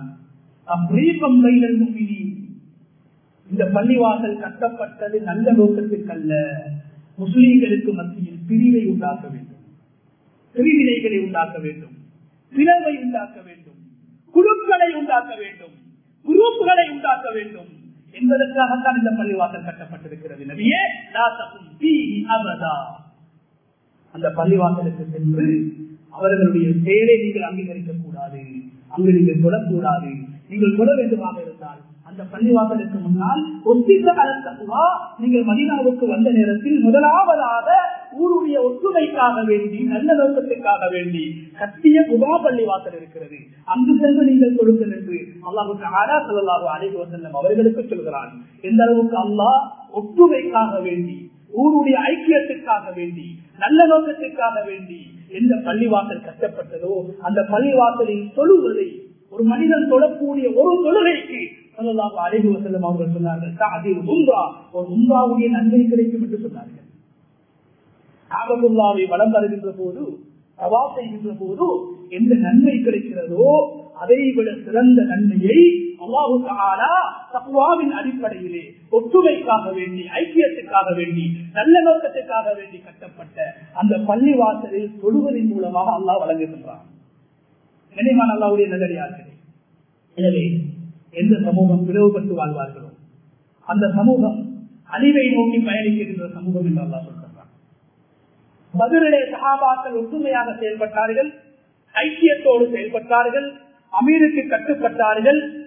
இந்த பள்ளிவாசல் கட்டப்பட்டது நல்ல நோக்கத்திற்கல்ல முஸ்லீம்களுக்கு மத்தியில் பிரிவை உண்டாக்க வேண்டும் பிரிவினைகளை உண்டாக்க வேண்டும் பிளவை உண்டாக்க வேண்டும் குழுக்களை உண்டாக்க வேண்டும் குரூப்புகளை உண்டாக்க வேண்டும் என்பதற்காகத்தான் இந்த பள்ளிவாசல் கட்டப்பட்டிருக்கிறது நபியே அபதா அந்த பள்ளிவாசலுக்கு சென்று அவர்களுடைய செயலை நீங்கள் அங்கீகரிக்க கூடாது அங்கு நீங்கள் தொடக்கூடாது நீங்கள் தொட வேண்டுமாக இருந்தால் அந்த பள்ளிவாசலுக்கு முன்னால் ஒத்தித்த கலத்தகுவா நீங்கள் மதினாவுக்கு வந்த நேரத்தில் முதலாவதாக ஊருடைய ஒற்றுமைக்காக வேண்டி நல்ல நோக்கத்திற்காக வேண்டி கட்டிய குபா பள்ளிவாசல் இருக்கிறது அங்கு சென்று நீங்கள் கொடுங்கள் என்று அல்லாஹுக்கு ஆரா சொல்லலாக அழைப்பு வசல்லம் அவர்களுக்கு சொல்கிறான் எந்த அளவுக்கு அல்லாஹ் ஒற்றுமைக்காக வேண்டி ஊருடைய ஐக்கியத்திற்காக வேண்டி நல்ல நோக்கத்திற்காக வேண்டி எந்த பள்ளிவாசல் கட்டப்பட்டதோ அந்த பள்ளிவாசலில் தொழுவதை ஒரு மனிதன் தொழக்கூடிய ஒரு தொழுகைக்கு அழகு வசல்லம் அவர்கள் சொன்னார்கள் அதில் உம்ரா ஒரு உம்ராவுடைய நன்மை கிடைக்கும் என்று சொன்னார்கள் ஆபத்துல்லாவை வளம் வருகின்ற போது சவா செய்கின்ற போது எந்த நன்மை கிடைக்கிறதோ அதை விட சிறந்த நன்மையை அல்லாஹு தக்குவாவின் அடிப்படையிலே ஒற்றுமைக்காக வேண்டி ஐக்கியத்துக்காக வேண்டி நல்ல நோக்கத்துக்காக வேண்டி கட்டப்பட்ட அந்த பள்ளி வாசலில் தொழுவதன் மூலமாக அல்லாஹ் வழங்குகின்றான் நினைவான் அல்லாவுடைய நல்லடியார்களே எனவே எந்த சமூகம் பிளவுபட்டு வாழ்வார்களோ அந்த சமூகம் அழிவை நோக்கி பயணிக்கின்ற சமூகம் என்று அல்லா சொல்கிறான் பதிலே சகாபாக்கள் ஒற்றுமையாக செயல்பட்டார்கள் ஐக்கியத்தோடு செயல்பட்டார்கள் அமீருக்கு கட்டுப்பட்டார்கள்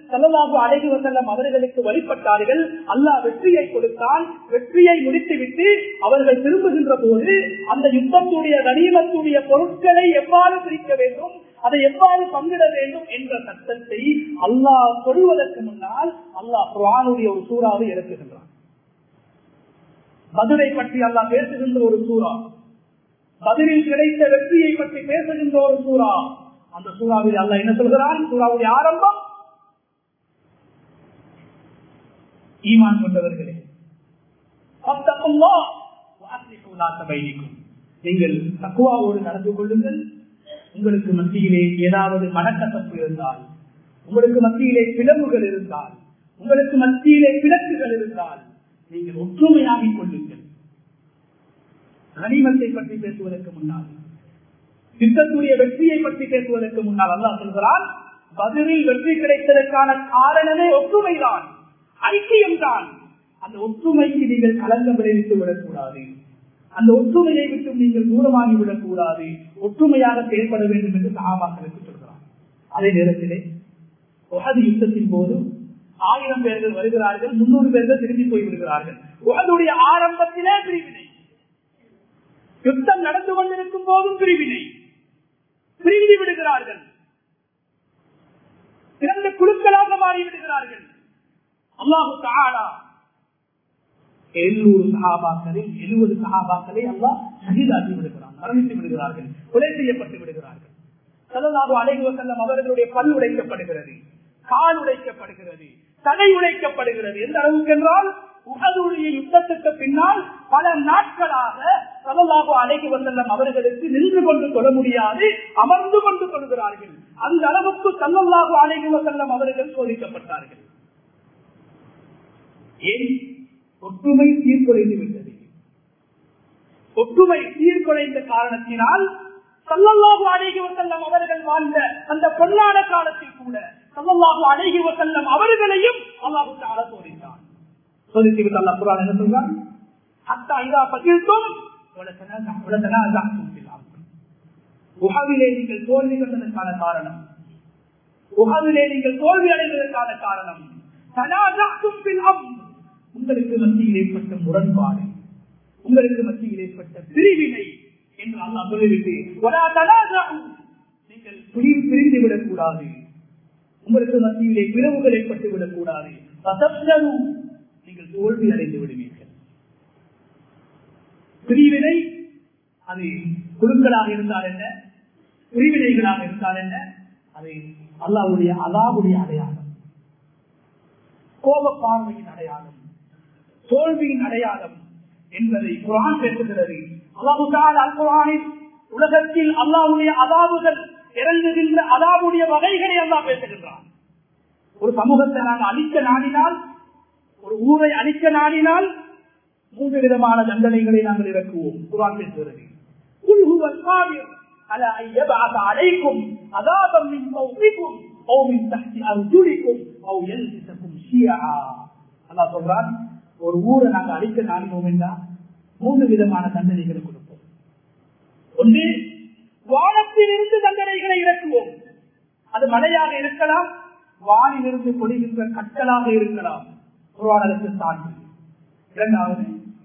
செல்லலாக அழகி வசல்லம் அவர்களுக்கு வழிபட்டார்கள் அல்லாஹ் வெற்றியை கொடுத்தான் வெற்றியை முடித்துவிட்டு அவர்கள் திரும்புகின்ற போது அந்த யுத்தத்துடைய கனிமத்துடைய பொருட்களை எவ்வாறு பிரிக்க வேண்டும் அதை எவ்வாறு பங்கிட வேண்டும் என்ற சட்டத்தை அல்லாஹ் சொல்வதற்கு முன்னால் அல்லாஹ் குரானுடைய ஒரு சூறாவை இறக்குகின்றான் மதுரை பற்றி அல்லாஹ் பேசுகின்ற ஒரு சூறா பதிலில் கிடைத்த வெற்றியை பற்றி பேசுகின்ற ஒரு சூறா அந்த சூறாவில் அல்லாஹ் என்ன சொல்கிறான் சூறாவுடைய ஆரம்பம் ஈமான் கொண்டவர்களே நீங்கள் தக்குவாவோடு நடந்து கொள்ளுங்கள் உங்களுக்கு மத்தியிலே ஏதாவது மனக்கசப்பு இருந்தால் உங்களுக்கு மத்தியிலே பிளவுகள் இருந்தால் உங்களுக்கு மத்தியிலே பிளக்குகள் இருந்தால் நீங்கள் ஒற்றுமையாகிக் கொள்ளுங்கள் கனிமத்தை பற்றி பேசுவதற்கு முன்னால் யுத்தத்துடைய வெற்றியை பற்றி பேசுவதற்கு முன்னால் அல்லா சொல்கிறான் பதிலில் வெற்றி கிடைத்ததற்கான காரணமே ஒற்றுமைதான் ஐக்கியம் தான் அந்த ஒற்றுமைக்கு நீங்கள் கலங்கம் விளைவித்து விடக்கூடாது அந்த ஒற்றுமையை விட்டு நீங்கள் தூரமாகி விடக்கூடாது ஒற்றுமையாக செயல்பட வேண்டும் என்று சகாபாக்களுக்கு சொல்கிறார் அதே நேரத்திலே உகது யுத்தத்தின் போது ஆயிரம் பேர்கள் வருகிறார்கள் முன்னூறு பேர்கள் திரும்பி போய் விடுகிறார்கள் உகதுடைய ஆரம்பத்திலே பிரிவினை யுத்தம் நடந்து கொண்டிருக்கும் போதும் பிரிவினை பிரிந்து விடுகிறார்கள் இரண்டு குழுக்களாக மாறிவிடுகிறார்கள் அல்லாஹு தாடா எழுநூறு சகாபாக்களில் எழுபது சகாபாக்களை அல்லாஹ் சகிதாக்கி விடுகிறான் மரணித்து விடுகிறார்கள் கொலை செய்யப்பட்டு விடுகிறார்கள் சலல்லாஹு அலைஹி வஸல்லம் அவர்களுடைய பல் உடைக்கப்படுகிறது கால் உடைக்கப்படுகிறது தலை உடைக்கப்படுகிறது எந்த அளவுக்கு என்றால் உகதுடைய யுத்தத்துக்கு பின்னால் பல நாட்களாக சலல்லாஹு அலைஹி வஸல்லம் அவர்களுக்கு நின்று கொண்டு கொள்ள முடியாது அமர்ந்து கொண்டு கொள்கிறார்கள் அந்த அளவுக்கு சல்லல்லாஹு அலைஹி வஸல்லம் அவர்கள் சோதிக்கப்பட்டார்கள் ஏன் ஒற்றுமை சீர்குலைந்து விட்டது ஒற்றுமை சீர்குலைந்த காரணத்தினால் சல்லல்லாஹு அழகி வசல்லம் அவர்கள் வாழ்ந்த அந்த பொன்னான காலத்தில் கூட சல்லல்லாஹு அழகி வசல்லம் அவர்களையும் அல்லாஹு தாழ சோதித்தான் சோதித்து விட்டு அல்லா குரான் என்ன சொல்றான் அத்தா இதா பகிர்ந்தும் உகவிலே நீங்கள் தோல்வி கண்டதற்கான காரணம் உகவிலே நீங்கள் தோல்வி அடைவதற்கான காரணம் உங்களுக்கு மத்தியில் ஏற்பட்ட முரண்பாடு உங்களுக்கு மத்தியில் ஏற்பட்ட பிரிவினை என்று அல்லா சொல்லிவிட்டு நீங்கள் பிரிந்து விடக்கூடாது உங்களுக்கு மத்தியிலே பிளவுகள் ஏற்பட்டு விடக்கூடாது நீங்கள் தோல்வி அடைந்து விடுவீர்கள் பிரிவினை அது குழுக்களாக இருந்தால் என்ன பிரிவினைகளாக இருந்தால் என்ன அது அல்லாவுடைய அல்லாவுடைய அடையாளம் கோப பார்வையின் அடையாளம் தோல்வியின் அடையாளம் என்பதை குரான் பேசுகிறது அல்லாஹுதான் அல் குரானில் உலகத்தில் அல்லாவுடைய அதாவுகள் இறங்குகின்ற அதாவுடைய வகைகளை அல்லா பேசுகின்றான் ஒரு சமூகத்தை நாங்கள் அழிக்க நாடினால் ஒரு ஊரை அழிக்க நாடினால் மூன்று விதமான தண்டனைகளை நாங்கள் இறக்குவோம் குரான் பேசுகிறது அழைக்கும் அதாபம் أو من تحت أرجلكم أو يلبسكم شيعا அல்லாஹ் சொல்றான் ஒரு ஊரை நாங்க அழிக்க நாடினோம் என்றா மூன்று விதமான தண்டனைகளை கொடுப்போம் ஒன்று வானத்தில் இருந்து தண்டனைகளை இறக்குவோம் அது மழையாக இருக்கலாம் வானிலிருந்து பொழிகின்ற கற்களாக இருக்கலாம் குர்வானருக்கு தாண்டி இரண்டாவது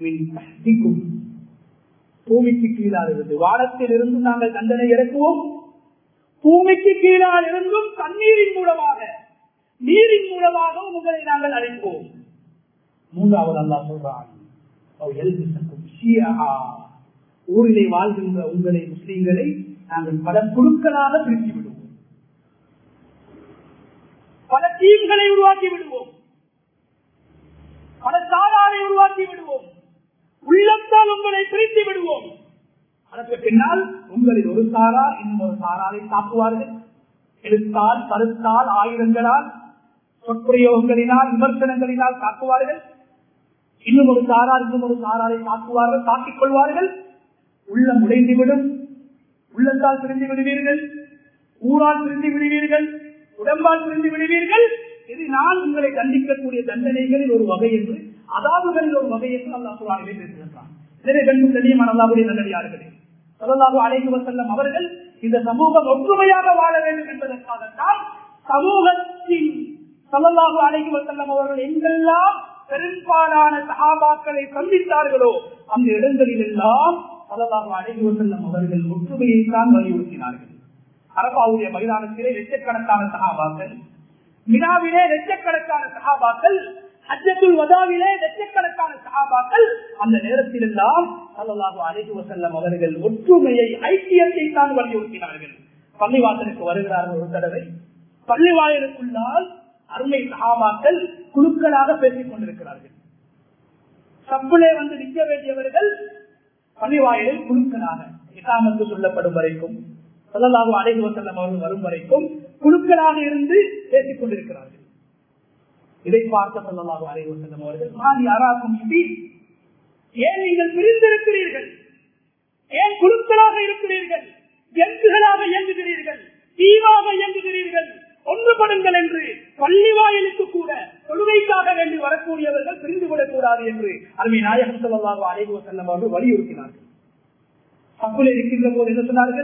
பூமிக்கு கீழாக இருந்து வானத்தில் இருந்து நாங்கள் தண்டனை இறக்குவோம் பூமிக்கு கீழால் இருந்தும் தண்ணீரின் மூலமாக நீரின் மூலமாக உங்களை நாங்கள் அழைப்போம் மூன்றாவது அல்லா சொல்றான் ஊரிலே வாழ்கின்ற உங்களை முஸ்லீம்களை நாங்கள் பல குழுக்களாக பிரித்து விடுவோம் பல டீம்களை உருவாக்கி விடுவோம் பல சாராரை உருவாக்கி விடுவோம் உள்ளத்தால் உங்களை பிரித்து விடுவோம் அதற்கு பின்னால் உங்களில் ஒரு சாரா இன்னும் ஒரு சாராரை தாக்குவார்கள் எழுத்தால் கருத்தால் ஆயுதங்களால் சொற்பிரயோகங்களினால் விமர்சனங்களினால் தாக்குவார்கள் இன்னும் ஒரு சாரார் இன்னும் ஒரு சாராரை தாக்குவார்கள் தாக்கிக் கொள்வார்கள் உள்ளம் உடைந்துவிடும் உள்ளத்தால் பிரிந்து விடுவீர்கள் ஊரால் பிரிந்து விடுவீர்கள் உடம்பால் பிரிந்து விடுவீர்கள் இது நான் உங்களை தண்டிக்கக்கூடிய தண்டனைகளில் ஒரு வகை என்று அதாவுகளில் ஒரு வகை என்று அல்லா குரானிலே பேசுகின்றான் எனவே கண்ணும் தெளியமான அல்லாவுடைய நல்லடியார்களே சொல்லலாக அழைத்து வசல்லம் அவர்கள் இந்த சமூகம் ஒற்றுமையாக வாழ வேண்டும் என்பதற்காகத்தான் சமூகத்தின் சல்லல்லாஹு அலைஹி வஸல்லம் அவர்கள் எங்கெல்லாம் பெரும்பாலான சஹாபாக்களை சந்தித்தார்களோ அந்த இடங்களில் எல்லாம் சல்லல்லாஹு அலைஹி வஸல்லம் அவர்கள் ஒற்றுமையை தான் வலியுறுத்தினார்கள் அரபாவுடைய மைதானத்திலே லட்சக்கணக்கான சகாபாக்கள் மினாவிலே லட்சக்கணக்கான சகாபாக்கள் ஹஜ்ஜத்துல் வதாவிலே லட்சக்கணக்கான சகாபாக்கள் அந்த நேரத்தில் எல்லாம் சல்லல்லாஹு அலைஹி வஸல்லம் அவர்கள் ஒற்றுமையை ஐக்கியத்தை தான் வலியுறுத்தினார்கள் பள்ளிவாசலுக்கு வருகிறார்கள் ஒரு தடவை பள்ளிவாயலுக்குள்ளால் அருமை சகாபாக்கள் குழுக்களாக பேசிக் கொண்டிருக்கிறார்கள் சப்புளே வந்து நிற்க வேண்டியவர்கள் பள்ளிவாயலில் குழுக்களாக இசாமத்து சொல்லப்படும் வரைக்கும் சொல்லலாக அழைத்து வசல்லம் அவர்கள் வரும் வரைக்கும் குழுக்களாக இருந்து பேசிக் கொண்டிருக்கிறார்கள் இதை பார்த்த சொல்லலாக அழைத்து வசல்லம் அவர்கள் மாறி யாராக்கும் ஏன் நீங்கள் பிரிந்திருக்கிறீர்கள் ஏன் குழுக்களாக இருக்கிறீர்கள் எங்குகளாக இயங்குகிறீர்கள் தீவாக இயங்குகிறீர்கள் ஒன்றுபடுங்கள் என்று பள்ளி வாயிலுக்கு கூட தொழுகைக்காக வேண்டி வரக்கூடியவர்கள் பிரிந்துவிடக் கூடாது என்று அருமை நாயகம் சொல்லலாக அழைத்து வசல்லம் அவர்கள் வலியுறுத்தினார்கள் தப்புல இருக்கின்ற போது என்ன சொன்னார்கள்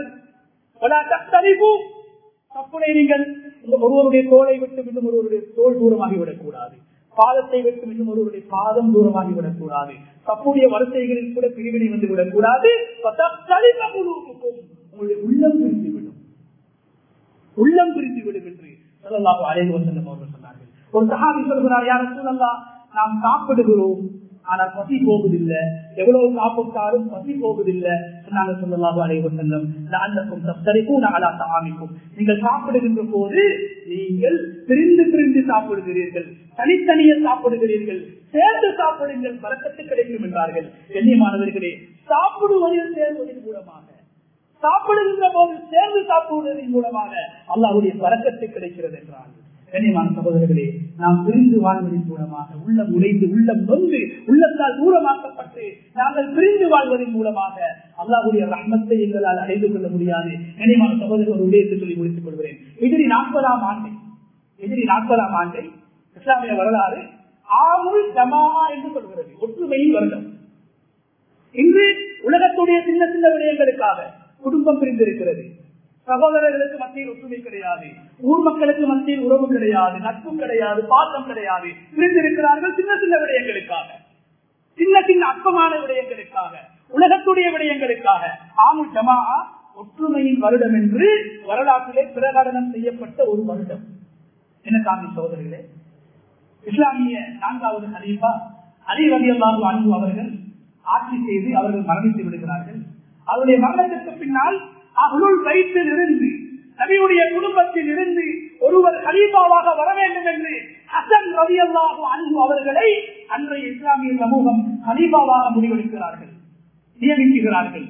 தப்புனை நீங்கள் ஒருவருடைய தோலை விட்டு இன்னும் ஒருவருடைய தோல் தூரமாகிவிடக் கூடாது பாதத்தை விட்டு இன்னும் ஒருவருடைய பாதம் தூரமாகிவிடக் கூடாது தப்புடைய வரிசைகளில் கூட பிரிவினை வந்து விடக் கூடாது உங்களுடைய உள்ளம் பிரிந்துவிடும் உள்ளம் பிரிந்துவிடும் என்று சொல்லலாம் அழைந்து வசல்லம் அவர்கள் சொன்னார்கள் ஒரு சகாபி சொல்கிறார் யார சொல்லலாம் நாம் சாப்பிடுகிறோம் ஆனால் பசி போகுதில்லை எவ்வளவு சாப்பிட்டாலும் பசி போகுதில்லை சொன்னாங்க சொல்லலாம் அழைவு செல்லும் நான்கும் தப்தரிக்கும் நாளா சாமிக்கும் நீங்கள் சாப்பிடுகின்ற போது நீங்கள் பிரிந்து பிரிந்து சாப்பிடுகிறீர்கள் தனித்தனியே சாப்பிடுகிறீர்கள் சேர்ந்து சாப்பிடுங்கள் பறக்கத்து கிடைக்கும் என்றார்கள் கண்ணியமானவர்களே சாப்பிடுவதில் சேர்வதன் மூலமாக சாப்பிடுகின்ற போது சேர்ந்து சாப்பிடுவதன் மூலமாக அல்லாவுடைய பறக்கத்து கிடைக்கிறது என்றார்கள் கண்ணியமான சகோதரர்களே நாம் பிரிந்து வாழ்வதன் மூலமாக உள்ளம் உடைந்து உள்ளம் நொந்து உள்ளத்தால் தூரமாக்கப்பட்டு நாங்கள் பிரிந்து வாழ்வதன் மூலமாக அல்லாஹுடைய ரஹ்மத்தை எங்களால் அடைந்து கொள்ள முடியாது கண்ணியமான சகோதரர் ஒரு என்று சொல்லி முடித்துக் கொள்கிறேன் எதிரி நாற்பதாம் ஆண்டு எதிரி நாற்பதாம் ஆண்டை இஸ்லாமிய வரலாறு ஆமுல் ஜமாஹா என்று சொல்கிறது ஒற்றுமையின் வருடம் இன்று உலகத்துடைய சின்ன சின்ன விடயங்களுக்காக குடும்பம் பிரிந்திருக்கிறது சகோதரர்களுக்கு மத்தியில் ஒற்றுமை கிடையாது ஊர் மக்களுக்கு மத்தியில் உறவு கிடையாது நட்பு கிடையாது பாசம் கிடையாது பிரிந்திருக்கிறார்கள் சின்ன சின்ன விடயங்களுக்காக சின்ன சின்ன அற்பமான விடயங்களுக்காக உலகத்துடைய விடயங்களுக்காக ஆமுல் ஜமா ஒற்றுமையின் வருடம் என்று வரலாற்றிலே பிரகடனம் செய்யப்பட்ட ஒரு வருடம் என்ன காரணம் சகோதரர்களே இஸ்லாமிய நான்காவது ஹலீஃபா அலி ரவி அல்லாஹு அன்பு அவர்கள் ஆட்சி செய்து அவர்கள் மரணித்து விடுகிறார்கள் அவருடைய மரணத்திற்கு பின்னால் அருள் வயிற்றில் இருந்து நபியுடைய குடும்பத்தில் இருந்து ஒருவர் கலீபாவாக வர வேண்டும் என்று ஹசன் ரவி அல்லாஹு அன்பு அவர்களை அன்றைய இஸ்லாமிய சமூகம் கலீபாவாக முடிவெடுக்கிறார்கள் நியமிக்கிறார்கள்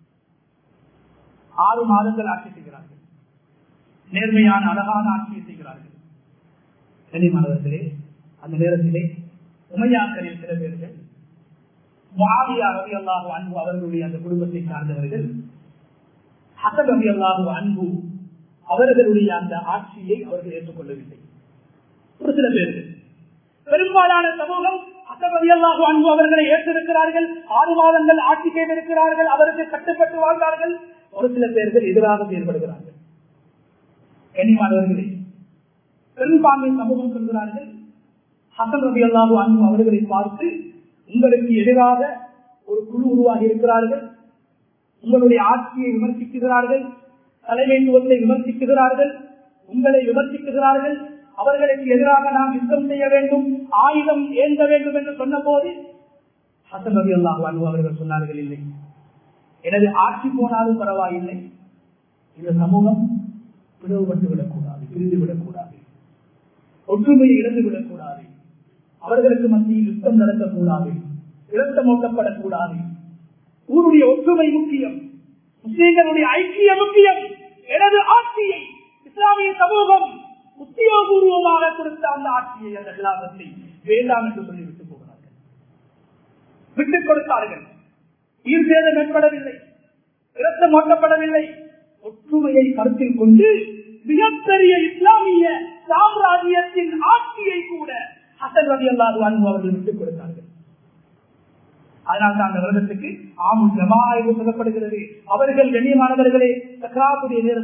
ஆறு மாதங்கள் ஆட்சி செய்கிறார்கள் நேர்மையான அழகான ஆட்சியை செய்கிறார்கள் கனிமானவர்களே அந்த நேரத்திலே உமையாக்களில் சில பேர்கள் மாவியா ரவி அல்லாஹு அன்பு அவர்களுடைய அந்த குடும்பத்தை சார்ந்தவர்கள் ஹசன் ரவி அல்லாஹு அன்பு அவர்களுடைய அந்த ஆட்சியை அவர்கள் ஏற்றுக்கொள்ளவில்லை ஒரு சில பேர்கள் பெரும்பாலான சமூகம் ஹசன் ரவி அல்லாஹு அன்பு அவர்களை ஏற்றிருக்கிறார்கள் ஆறு மாதங்கள் ஆட்சி செய்திருக்கிறார்கள் அவருக்கு கட்டுப்பட்டு வாழ்ந்தார்கள் ஒரு சில பேர்கள் எதிராக செயல்படுகிறார்கள் கனிமானவர்களே பெரும்பான்மை சமூகம் சொல்கிறார்கள் ஹசன் ரபி அல்லாஹு அன்பு அவர்களை பார்த்து உங்களுக்கு எதிராக ஒரு குழு உருவாகி இருக்கிறார்கள் உங்களுடைய ஆட்சியை விமர்சிக்கிறார்கள் தலைமைத்துவத்தை விமர்சிக்கிறார்கள் உங்களை விமர்சிக்கிறார்கள் அவர்களுக்கு எதிராக நாம் யுத்தம் செய்ய வேண்டும் ஆயுதம் ஏந்த வேண்டும் என்று சொன்ன போது ஹசன் ரபி அல்லாஹு அன்பு அவர்கள் சொன்னார்கள் இல்லை எனது ஆட்சி போனாலும் பரவாயில்லை இந்த சமூகம் பிளவுபட்டு விடக்கூடாது பிரிந்து விடக்கூடாது ஒற்றுமையை இழந்து விடக்கூடாது அவர்களுக்கு மத்தியில் யுத்தம் நடக்கக்கூடாது இழத்தம் ஓட்டப்படக்கூடாது ஊருடைய ஒற்றுமை முக்கியம் முஸ்லீம்களுடைய ஐக்கியம் முக்கியம் எனது ஆட்சியை இஸ்லாமிய சமூகம் உத்தியோகபூர்வமாக கொடுத்த அந்த ஆட்சியை அந்த கிலாபத்தை வேண்டாம் என்று சொல்லி விட்டுப் போகிறார்கள் விட்டுக் கொடுத்தார்கள் உயிர் சேதம் ஏற்படவில்லை இரத்தம் ஓட்டப்படவில்லை ஒற்றுமையை கருத்தில் கொண்டு மிகப்பெரிய இஸ்லாமிய சாம்ராஜ்யத்தின் ஆட்சியை கூட ஹசன் ரவி அல்லாது அவர்கள் விட்டுக் கொடுத்தார்கள் அதனால் அந்த வருடத்துக்கு ஆமுல் ஜமா என்று சொல்லப்படுகிறது அவர்கள் கண்ணியமானவர்களே சக்கராத்துடைய நேரத்தில்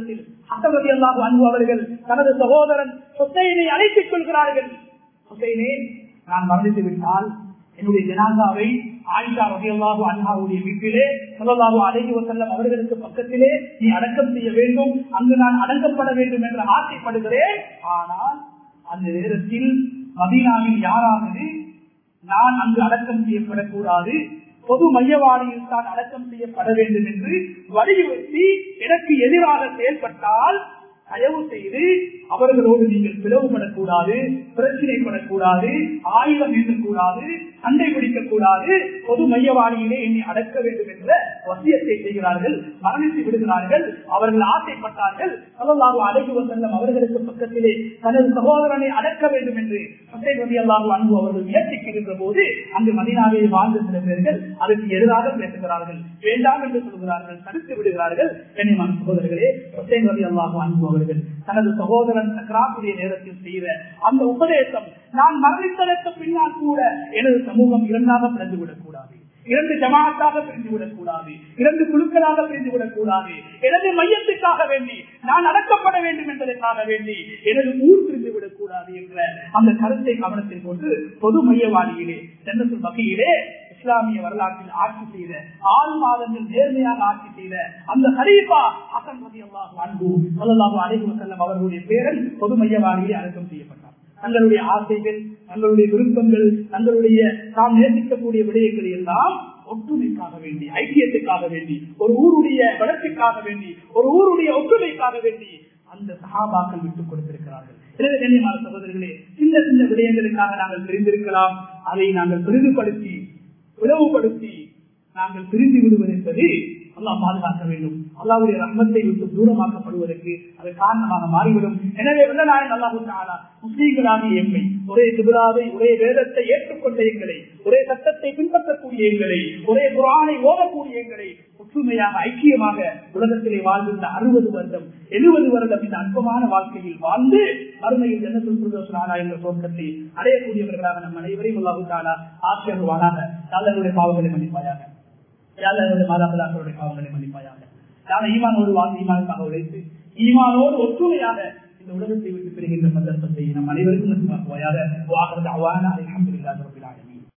அசபதி அல்லாஹ் அன்பு அவர்கள் தனது சகோதரன் ஹுசைனை அழைத்துக் கொள்கிறார்கள் ஹுசைனே நான் மரணித்து விட்டால் என்னுடைய ஜனாதாவை ஆயிஷா ரபியல்லாஹு அன்ஹாவுடைய வீட்டிலே சொல்லலாஹு அழகி வசல்லம் அவர்களுக்கு பக்கத்திலே நீ அடக்கம் செய்ய வேண்டும் அங்கு நான் அடக்கப்பட வேண்டும் என்று ஆசைப்படுகிறேன் ஆனால் அந்த நேரத்தில் மதீனாவில் யாராவது நான் அங்கு அடக்கம் செய்யப்படக்கூடாது பொது மையவாடியில் தான் அடக்கம் செய்யப்பட வேண்டும் என்று வலியுறுத்தி எனக்கு எதிராக செயல்பட்டால் தயவு செய்து அவர்களோடு நீங்கள் பிளவுபடக்கூடாது பிரச்சனைப்படக்கூடாது ஆயுதம் ஏற்றக்கூடாது சண்டை பிடிக்கக்கூடாது பொது மையவாடியிலே என்னை அடக்க வேண்டும் என்ற வசியத்தை செய்கிறார்கள் மரணித்து விடுகிறார்கள் அவர்கள் ஆசைப்பட்டார்கள் அல்லாஹு அழகு வசல்லம் அவர்களுக்கு பக்கத்திலே தனது சகோதரனை அடக்க வேண்டும் என்று சட்டைவதி அல்லாஹு அன்பு அவர்கள் முயற்சிக்கின்ற போது அங்கு மதினாவில் வாழ்ந்த சில பேர்கள் அதற்கு எதிராக பேசுகிறார்கள் வேண்டாம் என்று சொல்கிறார்கள் தடுத்து விடுகிறார்கள் கண்ணியமான சகோதரர்களே சட்டைவதி அல்லாஹு அன்பு அவர்கள் தனது சகோதரன் சக்கராத்துடைய நேரத்தில் செய்த அந்த உபதேசம் நான் மரணித்ததற்கு பின்னால் கூட எனது சமூகம் இரண்டாக பிறந்து விடக்கூடாது இரண்டு ஜமாத்தாக பிரிந்து விடக்கூடாது இரண்டு குழுக்களாக பிரிந்து விடக்கூடாது எனது மையத்துக்காக வேண்டி நான் அடக்கப்பட வேண்டும் என்பதற்காக வேண்டி எனது ஊர் பிரிந்து விடக்கூடாது என்ற அந்த கருத்தை கவனத்தில் கொண்டு பொது மையவாடியிலே சென்னத்தில் வகையிலே இஸ்லாமிய வரலாற்றில் ஆட்சி செய்த ஆறு மாதங்கள் நேர்மையாக ஆட்சி செய்த அந்த ஹரீஃபா ஹசன் ரதி அல்லாஹு அன்பு அல்லாஹு அலைஹி வஸல்லம் அவர்களுடைய பேரன் பொது மையவாடியிலே அடக்கம் செய்யப்பட்டார் தங்களுடைய ஆசைகள் தங்களுடைய விருப்பங்கள் தங்களுடைய தாம் நேசிக்கக்கூடிய விடயங்கள் எல்லாம் ஒற்றுமைக்காக வேண்டி ஐக்கியத்துக்காக வேண்டி ஒரு ஊருடைய வளர்ச்சிக்காக வேண்டி ஒரு ஊருடைய ஒற்றுமைக்காக வேண்டி அந்த சகாபாக்கள் விட்டுக் கொடுத்திருக்கிறார்கள் எனவே கண்ணியமான சகோதரர்களே சின்ன சின்ன விடயங்களுக்காக நாங்கள் தெரிந்திருக்கலாம் அதை நாங்கள் பெரிதுபடுத்தி பிளவுபடுத்தி நாங்கள் பிரிந்து விடுவது என்பது அல்லாஹ் பாதுகாக்க வேண்டும் அல்லாவுடைய ரஹ்மத்தை விட்டு தூரமாக்கப்படுவதற்கு அது காரணமாக மாறிவிடும் எனவே வெள்ளநாயன் அல்லாஹு தாலா முஸ்லீம்களாகிய எம்மை ஒரே திபுலாவை ஒரே வேதத்தை ஏற்றுக்கொண்ட எங்களை ஒரே சட்டத்தை பின்பற்றக்கூடிய எங்களை ஒரே குரானை ஓடக்கூடிய எங்களை ஒற்றுமையாக ஐக்கியமாக உலகத்திலே வாழ்ந்திருந்த அறுபது வருடம் எழுபது வருடம் இந்த அற்பமான வாழ்க்கையில் வாழ்ந்து மறுமையில் ஜன்னத்தில் பிரதோஷனாரா என்ற தோற்றத்தை அடையக்கூடியவர்களாக நம் அனைவரையும் அல்லாஹு தாலா ஆசிரியர்களாக நல்லவருடைய பாவங்களை மன்னிப்பாயாக யாருடைய மாதாபிதாக்களுடைய பாவங்களை மன்னிப்பாயாக யாரை ஈமானோடு வாழ்ந்து ஈமானுக்காக உழைத்து ஈமானோடு ஒற்றுமையாக இந்த உலகத்தை விட்டு பெறுகின்ற சந்தர்ப்பத்தை நம் அனைவருக்கும் நசுமாக்குவாயாக வாகனத்தை அவான அலமது